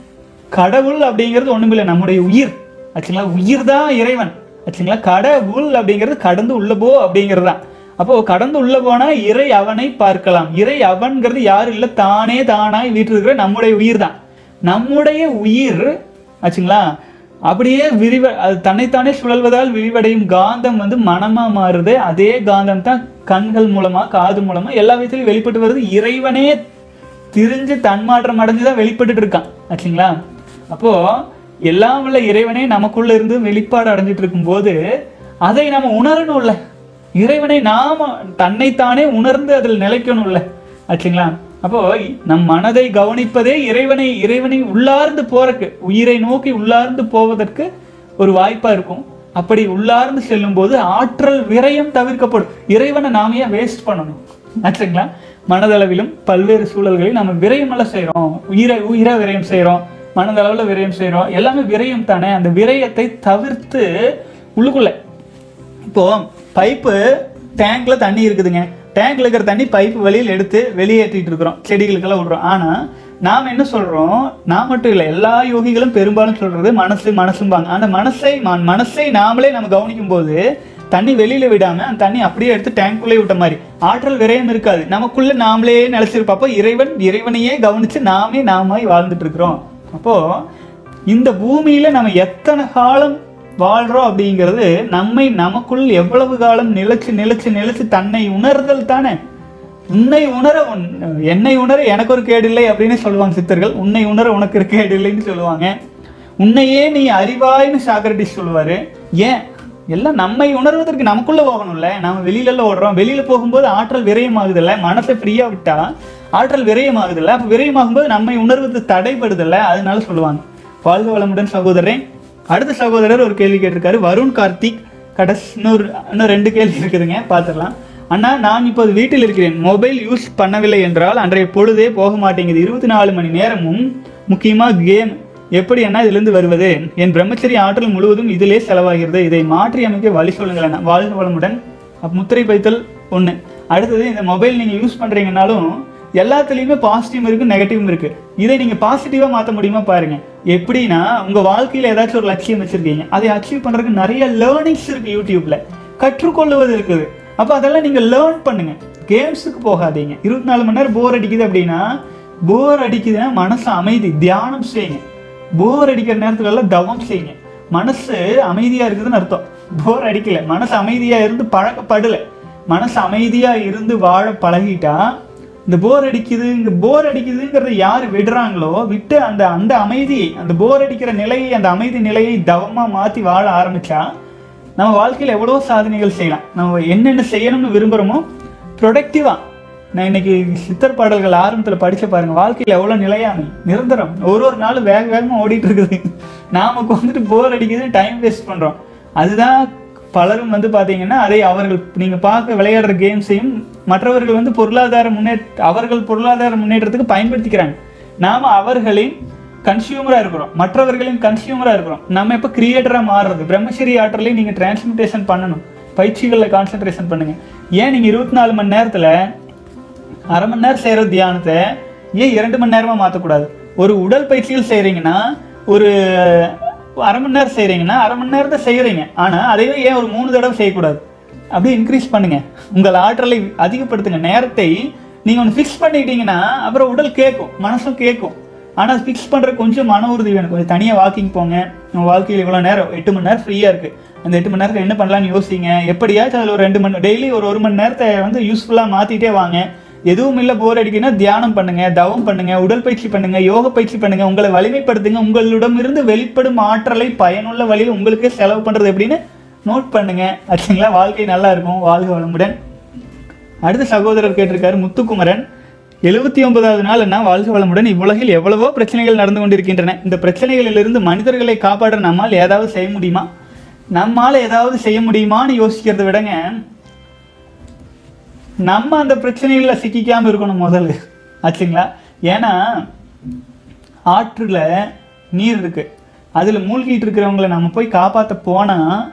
கடவுள் அப்படிங்கிறது ஒண்ணுமில்லை நம்முடைய உயிர் ஆச்சுங்களா உயிர் தான் இறைவன் ஆச்சுங்களா கடவுள் அப்படிங்கிறது கடந்து உள்ள போ அப்படிங்கிறது தான் அப்போ கடந்து உள்ள போனா இறை அவனை பார்க்கலாம் இறை அவன்கிறது யாரும் இல்லை தானே தானாய் வீட்டிருக்கிற நம்முடைய உயிர் தான் நம்முடைய உயிர் ஆச்சுங்களா அப்படியே விரிவ அது தன்னைத்தானே சுழல்வதால் விரிவடையும் காந்தம் வந்து மனமா மாறுது அதே காந்தம் தான் கண்கள் மூலமா காது மூலமா எல்லா விதத்திலையும் வெளிப்பட்டு வருது இறைவனே திரிஞ்சு தன்மாற்றம் அடைஞ்சு தான் வெளிப்பட்டுட்டு இருக்கான் ஆச்சுங்களா அப்போ எல்லாம் உள்ள இறைவனே நமக்குள்ள இருந்து வெளிப்பாடு அடைஞ்சிட்டு இருக்கும்போது அதை நம்ம உணரணும்ல இறைவனை நாம தன்னைத்தானே உணர்ந்து அதில் நிலைக்கணும்ல ஆச்சுங்களா அப்போ நம் மனதை கவனிப்பதே இறைவனை இறைவனை உள்ளார்ந்து போறக்கு உயிரை நோக்கி உள்ளார்ந்து போவதற்கு ஒரு வாய்ப்பா இருக்கும் அப்படி உள்ளார்ந்து செல்லும் போது ஆற்றல் விரயம் தவிர்க்கப்படும் இறைவனை நாம ஏன் வேஸ்ட் பண்ணணும் ஆச்சுங்களா மனதளவிலும் பல்வேறு சூழல்களில் நம்ம விரயமெல்லாம் செய்றோம் உயிரை உயிரை விரயம் செய்றோம் மனதளவுல விரயம் செய்றோம் எல்லாமே விரயம் தானே அந்த விரயத்தை தவிர்த்து உள்ளுக்குள்ள இப்போ பைப்பு டேங்க்ல தண்ணி இருக்குதுங்க டேங்க்ல இருக்கிற தண்ணி பைப்பு வெளியில் எடுத்து வெளியேற்றிட்டு இருக்கிறோம் செடிகளுக்கெல்லாம் விடுறோம் ஆனா நாம் என்ன சொல்றோம் நான் மட்டும் இல்லை எல்லா யோகிகளும் பெரும்பாலும் சொல்றது மனசு மனசும்பாங்க அந்த மனசை ம- மனசை நாமளே நம்ம கவனிக்கும் போது தண்ணி வெளியில விடாம அந்த தண்ணி அப்படியே எடுத்து டேங்க்குள்ளே விட்ட மாதிரி ஆற்றல் விரயம் இருக்காது நமக்குள்ள நாமளே நிலைச்சிருப்போம் அப்போ இறைவன் இறைவனையே கவனிச்சு நாமே நாமாய் வாழ்ந்துட்டு இருக்கிறோம் அப்போ இந்த பூமியில நம்ம எத்தனை காலம் வாழ்றோம் அப்படிங்கிறது நம்மை நமக்குள் எவ்வளவு காலம் நிலைச்சு நிலைச்சு நிலைச்சு தன்னை உணர்தல் தானே உன்னை உணர உன்- என்னை உணர எனக்கு ஒரு கேடு இல்லை அப்படின்னு சொல்லுவாங்க சித்தர்கள் உன்னை உணர உனக்கு ஒரு கேடு இல்லைன்னு சொல்லுவாங்க உன்னையே நீ அறிவாய்னு சாக்ரட்டிஸ் சொல்லுவாரு ஏன் எல்லாம் நம்மை உணர்வதற்கு நமக்குள்ள போகணும்ல நாம வெளியில எல்லாம் ஓடுறோம் வெளியில போகும்போது ஆற்றல் விரயமாகுதுல்ல மனசை ஃப்ரீயா விட்டா ஆற்றல் விரயமாகுதுல்ல அப்ப விரயமாகும்போது நம்மை உணர்வது தடைபடுதுல்ல அதனால சொல்லுவாங்க வாழ்க வளமுடன் சகோதரன் அடுத்த சகோதரர் ஒரு கேள்வி கேட்டிருக்காரு வருண் கார்த்திக் கடைசி இன்னொரு இன்னும் ரெண்டு கேள்வி இருக்குதுங்க பார்த்துடலாம் அண்ணா நான் இப்போது வீட்டில் இருக்கிறேன் மொபைல் யூஸ் பண்ணவில்லை என்றால் அன்றைய பொழுதே போக மாட்டேங்குது இருபத்தி நாலு மணி நேரமும் முக்கியமாக கேம் எப்படி அண்ணா இதிலிருந்து வருவது என் பிரம்மச்சரிய ஆற்றல் முழுவதும் இதிலே செலவாகிறது இதை மாற்றி அமைக்க வழி சொல்லுங்கள் அண்ணா வாழ்க வளமுடன் அப்ப முத்திரை பைத்தல் ஒன்று அடுத்தது இந்த மொபைல் நீங்கள் யூஸ் பண்ணுறீங்கனாலும் எல்லாத்துலேயுமே பாசிட்டிவ் இருக்கு நெகட்டிவும் இருக்கு இதை நீங்க பாசிட்டிவா மாற்ற முடியுமா பாருங்க எப்படின்னா உங்க வாழ்க்கையில ஏதாச்சும் ஒரு லட்சியம் வச்சிருக்கீங்க அதை அச்சீவ் பண்றதுக்கு நிறைய லேர்னிங்ஸ் இருக்கு யூடியூப்ல கற்றுக்கொள்ளுவது இருக்குது அப்போ அதெல்லாம் நீங்க லேர்ன் பண்ணுங்க கேம்ஸுக்கு போகாதீங்க இருபத்தி நாலு மணி நேரம் போர் அடிக்குது அப்படின்னா போர் அடிக்குதுன்னா மனசு அமைதி தியானம் செய்யுங்க போர் அடிக்கிற நேரத்துல எல்லாம் தவம் செய்யுங்க மனசு அமைதியா இருக்குதுன்னு அர்த்தம் போர் அடிக்கல மனசு அமைதியா இருந்து பழக்கப்படல மனசு அமைதியா இருந்து வாழ பழகிட்டா இந்த போர் அடிக்குது இங்க போர் அடிக்குதுங்கிறத யார் விடுறாங்களோ விட்டு அந்த அந்த அமைதியை அந்த போர் அடிக்கிற நிலையை அந்த அமைதி நிலையை தவமா மாத்தி வாழ ஆரம்பிச்சா நம்ம வாழ்க்கையில் எவ்வளோ சாதனைகள் செய்யலாம் நம்ம என்னென்ன செய்யணும்னு விரும்புகிறோமோ ப்ரொடக்டிவா நான் இன்னைக்கு சித்தர் பாடல்கள் ஆரம்பத்தில் படிச்ச பாருங்க வாழ்க்கையில் எவ்வளோ நிலையாமை நிரந்தரம் ஒரு ஒரு நாளும் வேக வேகமாக ஓடிட்டு இருக்குது நாமக்கு வந்துட்டு போர் அடிக்குது டைம் வேஸ்ட் பண்ணுறோம் அதுதான் பலரும் வந்து பார்த்தீங்கன்னா அதை அவர்கள் நீங்கள் பார்க்க விளையாடுற கேம்ஸையும் மற்றவர்கள் வந்து பொருளாதார முன்னேற்ற அவர்கள் பொருளாதார முன்னேற்றத்துக்கு பயன்படுத்திக்கிறாங்க நாம் அவர்களின் கன்சியூமராக இருக்கிறோம் மற்றவர்களின் கன்சியூமராக இருக்கிறோம் நம்ம இப்போ கிரியேட்டராக மாறுறது பிரம்மச்சரி ஆற்றலை நீங்கள் டிரான்ஸ்மிட்டேஷன் பண்ணணும் பயிற்சிகளில் கான்சென்ட்ரேஷன் பண்ணுங்க ஏன் நீங்கள் இருபத்தி நாலு மணி நேரத்தில் அரை மணி நேரம் செய்கிற தியானத்தை ஏன் இரண்டு மணி நேரமாக மாற்றக்கூடாது ஒரு உடல் பயிற்சிகள் செய்கிறீங்கன்னா ஒரு அரை மணி நேரம் செய்கிறீங்கன்னா அரை மணி நேரத்தை செய்கிறீங்க ஆனால் அதையே ஏன் ஒரு மூணு தடவை செய்யக்கூடாது அப்படியே இன்க்ரீஸ் பண்ணுங்க உங்கள் ஆற்றலை அதிகப்படுத்துங்க நேரத்தை நீங்கள் ஒன்று ஃபிக்ஸ் பண்ணிட்டீங்கன்னா அப்புறம் உடல் கேட்கும் மனசும் கேட்கும் ஆனால் ஃபிக்ஸ் பண்ணுற கொஞ்சம் மன உறுதி வேணும் கொஞ்சம் தனியாக வாக்கிங் போங்க நம்ம வாழ்க்கையில் இவ்வளோ நேரம் எட்டு மணி நேரம் ஃப்ரீயாக இருக்குது அந்த எட்டு மணி நேரத்தில் என்ன பண்ணலாம்னு யோசிங்க எப்படியாச்சும் அதில் ஒரு ரெண்டு மணி டெய்லி ஒரு ஒரு மணி நேரத்தை வந்து யூஸ்ஃபுல்லாக மாற்றிட்டே வாங்க எதுவும் இல்லை போர் அடிக்குன்னா தியானம் பண்ணுங்க தவம் பண்ணுங்க உடற்பயிற்சி பண்ணுங்க யோக பயிற்சி பண்ணுங்க உங்களை வலிமைப்படுத்துங்க உங்களிடமிருந்து வெளிப்படும் ஆற்றலை பயனுள்ள வழியில் உங்களுக்கே செலவு பண்ணுறது எப்படின்னு நோட் பண்ணுங்க ஆச்சுங்களா வாழ்க்கை நல்லா இருக்கும் வாழ்க வளமுடன் அடுத்த சகோதரர் கேட்டிருக்காரு முத்துக்குமரன் எழுபத்தி ஒன்பதாவது நாள் என்ன வாழ்க வளமுடன் இவ்வுலகில் எவ்வளவோ பிரச்சனைகள் நடந்து கொண்டிருக்கின்றன இந்த பிரச்சனைகளிலிருந்து மனிதர்களை காப்பாற்ற நம்மால் ஏதாவது செய்ய முடியுமா நம்மால் ஏதாவது செய்ய முடியுமான்னு யோசிக்கிறத விடங்க நம்ம அந்த பிரச்சனைகள்ல சிக்கிக்காம இருக்கணும் முதல்ல ஆச்சுங்களா ஏன்னா ஆற்றுல நீர் இருக்கு அதுல மூழ்கிட்டு இருக்கிறவங்கள நம்ம போய் காப்பாற்ற போனா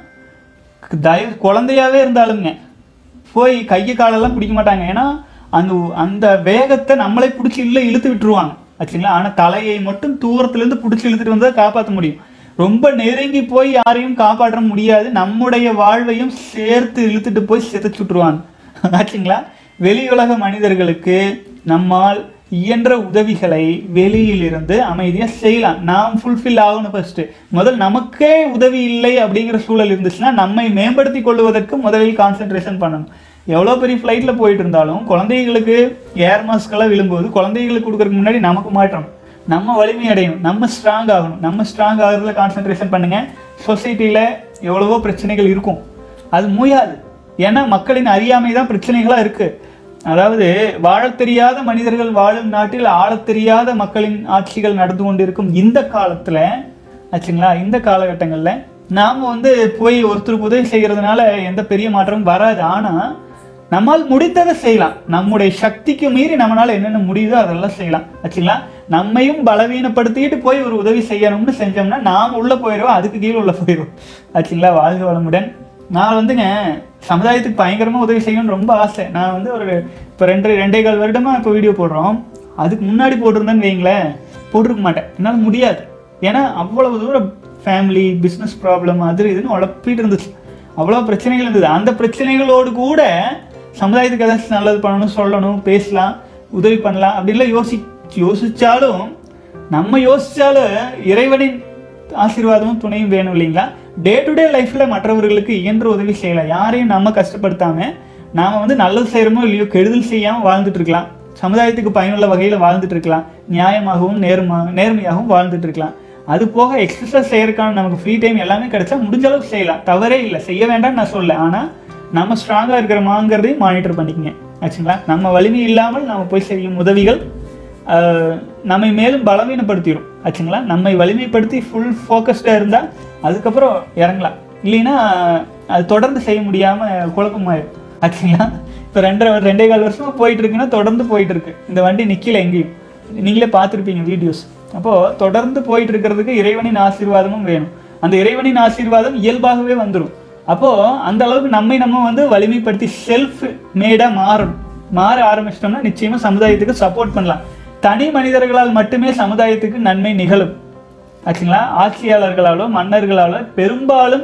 தயவு குழந்தையாவே இருந்தாலுங்க போய் கையை காலெல்லாம் பிடிக்க மாட்டாங்க ஏன்னா அந்த அந்த வேகத்தை நம்மளே பிடிச்சி இல்லை இழுத்து விட்டுருவாங்க ஆச்சுங்களா ஆனால் தலையை மட்டும் தூரத்துலேருந்து பிடிச்சி இழுத்துட்டு வந்தால் காப்பாற்ற முடியும் ரொம்ப நெருங்கி போய் யாரையும் காப்பாற்ற முடியாது நம்முடைய வாழ்வையும் சேர்த்து இழுத்துட்டு போய் சிதைச்சு விட்டுருவாங்க ஆச்சுங்களா வெளி உலக மனிதர்களுக்கு நம்மால் இயன்ற உதவிகளை வெளியிலிருந்து அமைதியாக செய்யலாம் நாம் ஃபுல்ஃபில் ஆகணும் ஃபர்ஸ்ட் முதல் நமக்கே உதவி இல்லை அப்படிங்கிற சூழல் இருந்துச்சுன்னா நம்மை மேம்படுத்தி கொள்வதற்கு முதலில் கான்சென்ட்ரேஷன் பண்ணணும் எவ்வளோ பெரிய ஃப்ளைட்டில் போயிட்டு இருந்தாலும் குழந்தைகளுக்கு ஏர் மாஸ்கெல்லாம் விழும்போது குழந்தைகளுக்கு கொடுக்கறதுக்கு முன்னாடி நமக்கு மாற்றணும் நம்ம வலிமை அடையணும் நம்ம ஸ்ட்ராங் ஆகணும் நம்ம ஸ்ட்ராங் ஆகிறதுல கான்சென்ட்ரேஷன் பண்ணுங்க சொசைட்டியில் எவ்வளவோ பிரச்சனைகள் இருக்கும் அது மூயாது ஏன்னா மக்களின் அறியாமை தான் பிரச்சனைகளாக இருக்கு அதாவது வாழத் தெரியாத மனிதர்கள் வாழும் நாட்டில் ஆளத் தெரியாத மக்களின் ஆட்சிகள் நடந்து கொண்டிருக்கும் இந்த காலத்துல ஆச்சுங்களா இந்த காலகட்டங்கள்ல நாம வந்து போய் ஒருத்தருக்கு உதவி செய்யறதுனால எந்த பெரிய மாற்றமும் வராது ஆனா நம்மால் முடித்ததை செய்யலாம் நம்முடைய சக்திக்கு மீறி நம்மளால என்னென்ன முடியுதோ அதெல்லாம் செய்யலாம் ஆச்சுங்களா நம்மையும் பலவீனப்படுத்திட்டு போய் ஒரு உதவி செய்யணும்னு செஞ்சோம்னா நாம் உள்ள போயிடுவோம் அதுக்கு கீழே உள்ள போயிடுவோம் ஆச்சுங்களா வாழ்க வளமுடன் நான் வந்துங்க சமுதாயத்துக்கு பயங்கரமா உதவி செய்யணும்னு ரொம்ப ஆசை நான் வந்து ஒரு இப்போ ரெண்டு ரெண்டே கால் வருடமா இப்போ வீடியோ போடுறோம் அதுக்கு முன்னாடி போட்டிருந்தேன்னு வைங்களேன் போட்டிருக்க மாட்டேன் என்னால் முடியாது ஏன்னா அவ்வளவு தூரம் ஃபேமிலி பிஸ்னஸ் ப்ராப்ளம் அது இதுன்னு உழப்பிட்டு இருந்துச்சு அவ்வளோ பிரச்சனைகள் இருந்தது அந்த பிரச்சனைகளோடு கூட சமுதாயத்துக்கு ஏதாச்சும் நல்லது பண்ணணும் சொல்லணும் பேசலாம் உதவி பண்ணலாம் அப்படிலாம் யோசி யோசிச்சாலும் நம்ம யோசிச்சாலும் இறைவனின் ஆசீர்வாதமும் துணையும் வேணும் இல்லைங்களா டே டு டே லைஃப்பில் மற்றவர்களுக்கு இயன்ற உதவி செய்யலாம் யாரையும் நம்ம கஷ்டப்படுத்தாம நாம வந்து நல்லது செய்கிறோமோ இல்லையோ கெடுதல் செய்யாமல் வாழ்ந்துட்டு இருக்கலாம் சமுதாயத்துக்கு பயனுள்ள வகையில் வாழ்ந்துட்டு இருக்கலாம் நியாயமாகவும் நேர்மா நேர்மையாகவும் வாழ்ந்துட்டு இருக்கலாம் அது போக எக்ஸசைஸ் செய்யறதுக்கான நமக்கு ஃப்ரீ டைம் எல்லாமே கிடைச்சா முடிஞ்ச அளவுக்கு செய்யலாம் தவறே இல்லை செய்ய வேண்டாம்னு நான் சொல்ல ஆனால் நம்ம ஸ்ட்ராங்காக இருக்கிறோமாங்கிறதையும் மானிட்டர் பண்ணிக்கங்க ஆச்சுங்களா நம்ம வலிமை இல்லாமல் நம்ம போய் செய்யும் உதவிகள் ஆஹ், நம்மை மேலும் பலவீனப்படுத்திடும் ஆச்சுங்களா நம்மை வலிமைப்படுத்தி ஃபுல் ஃபோக்கஸ்டாக இருந்தால் அதுக்கப்புறம் இறங்கலாம் இல்லைன்னா அது தொடர்ந்து செய்ய முடியாமல் குழப்பமாயிடும் ஆச்சுங்களா இப்போ ரெண்டரை ரெண்டே கால் வருஷமா போயிட்டு இருக்குன்னா தொடர்ந்து போயிட்டு இருக்கு இந்த வண்டி நிக்கல எங்கேயும் நீங்களே பார்த்துருப்பீங்க வீடியோஸ் அப்போ தொடர்ந்து போயிட்டு இருக்கிறதுக்கு இறைவனின் ஆசீர்வாதமும் வேணும் அந்த இறைவனின் ஆசீர்வாதம் இயல்பாகவே வந்துடும் அப்போ அந்த அளவுக்கு நம்மை நம்ம வந்து வலிமைப்படுத்தி செல்ஃப் மேடா மாறணும் மாற ஆரம்பிச்சிட்டோம்னா நிச்சயமா சமுதாயத்துக்கு சப்போர்ட் பண்ணலாம் தனி மனிதர்களால் மட்டுமே சமுதாயத்துக்கு நன்மை நிகழும் ஆச்சுங்களா ஆட்சியாளர்களாலோ மன்னர்களாலோ பெரும்பாலும்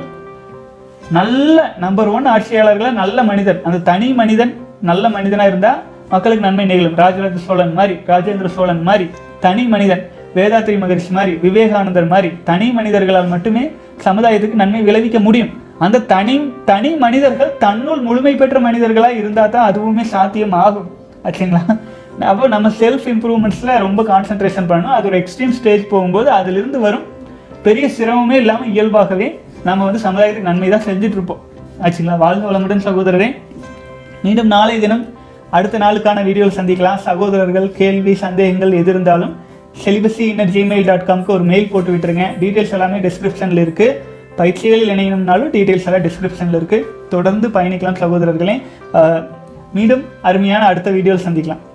நல்ல நம்பர் ஒன் ஆட்சியாளர்கள நல்ல மனிதன் அந்த தனி மனிதன் நல்ல மனிதனா இருந்தா மக்களுக்கு நன்மை நிகழும் ராஜராஜ சோழன் மாதிரி ராஜேந்திர சோழன் மாதிரி தனி மனிதன் வேதாத்ரி மகரிஷி மாதிரி விவேகானந்தர் மாதிரி தனி மனிதர்களால் மட்டுமே சமுதாயத்துக்கு நன்மை விளைவிக்க முடியும் அந்த தனி தனி மனிதர்கள் தன்னுள் முழுமை பெற்ற மனிதர்களாக இருந்தால் தான் அதுவுமே சாத்தியம் ஆகும் ஆச்சுங்களா அப்போ நம்ம செல்ஃப் இம்ப்ரூவ்மெண்ட்ஸில் ரொம்ப கான்சென்ட்ரேஷன் பண்ணணும் அது ஒரு எக்ஸ்ட்ரீம் ஸ்டேஜ் போகும்போது அதிலிருந்து வரும் பெரிய சிரமமே இல்லாமல் இயல்பாகவே நம்ம வந்து சமுதாயத்துக்கு நன்மை தான் செஞ்சுட்டு இருப்போம் ஆச்சுங்களா வாழ்க வளமுடன் சகோதரரே மீண்டும் நாளை தினம் அடுத்த நாளுக்கான வீடியோவில் சந்திக்கலாம் சகோதரர்கள் கேள்வி சந்தேகங்கள் எது இருந்தாலும் செலிபஸி இன்னர் ஜிமெயில் டாட் காம்க்கு ஒரு மெயில் போட்டு விட்டுருங்க டீட்டெயில்ஸ் எல்லாமே டிஸ்கிரிப்ஷனில் இருக்குது பயிற்சிகளில் இணையணும்னாலும் டீட்டெயில்ஸ் எல்லாம் டிஸ்கிரிப்ஷனில் இருக்குது தொடர்ந்து பயணிக்கலாம் சகோதரர்களே ஆஹ் மீண்டும் அருமையான அடுத்த வீடியோவில் சந்திக்கலாம்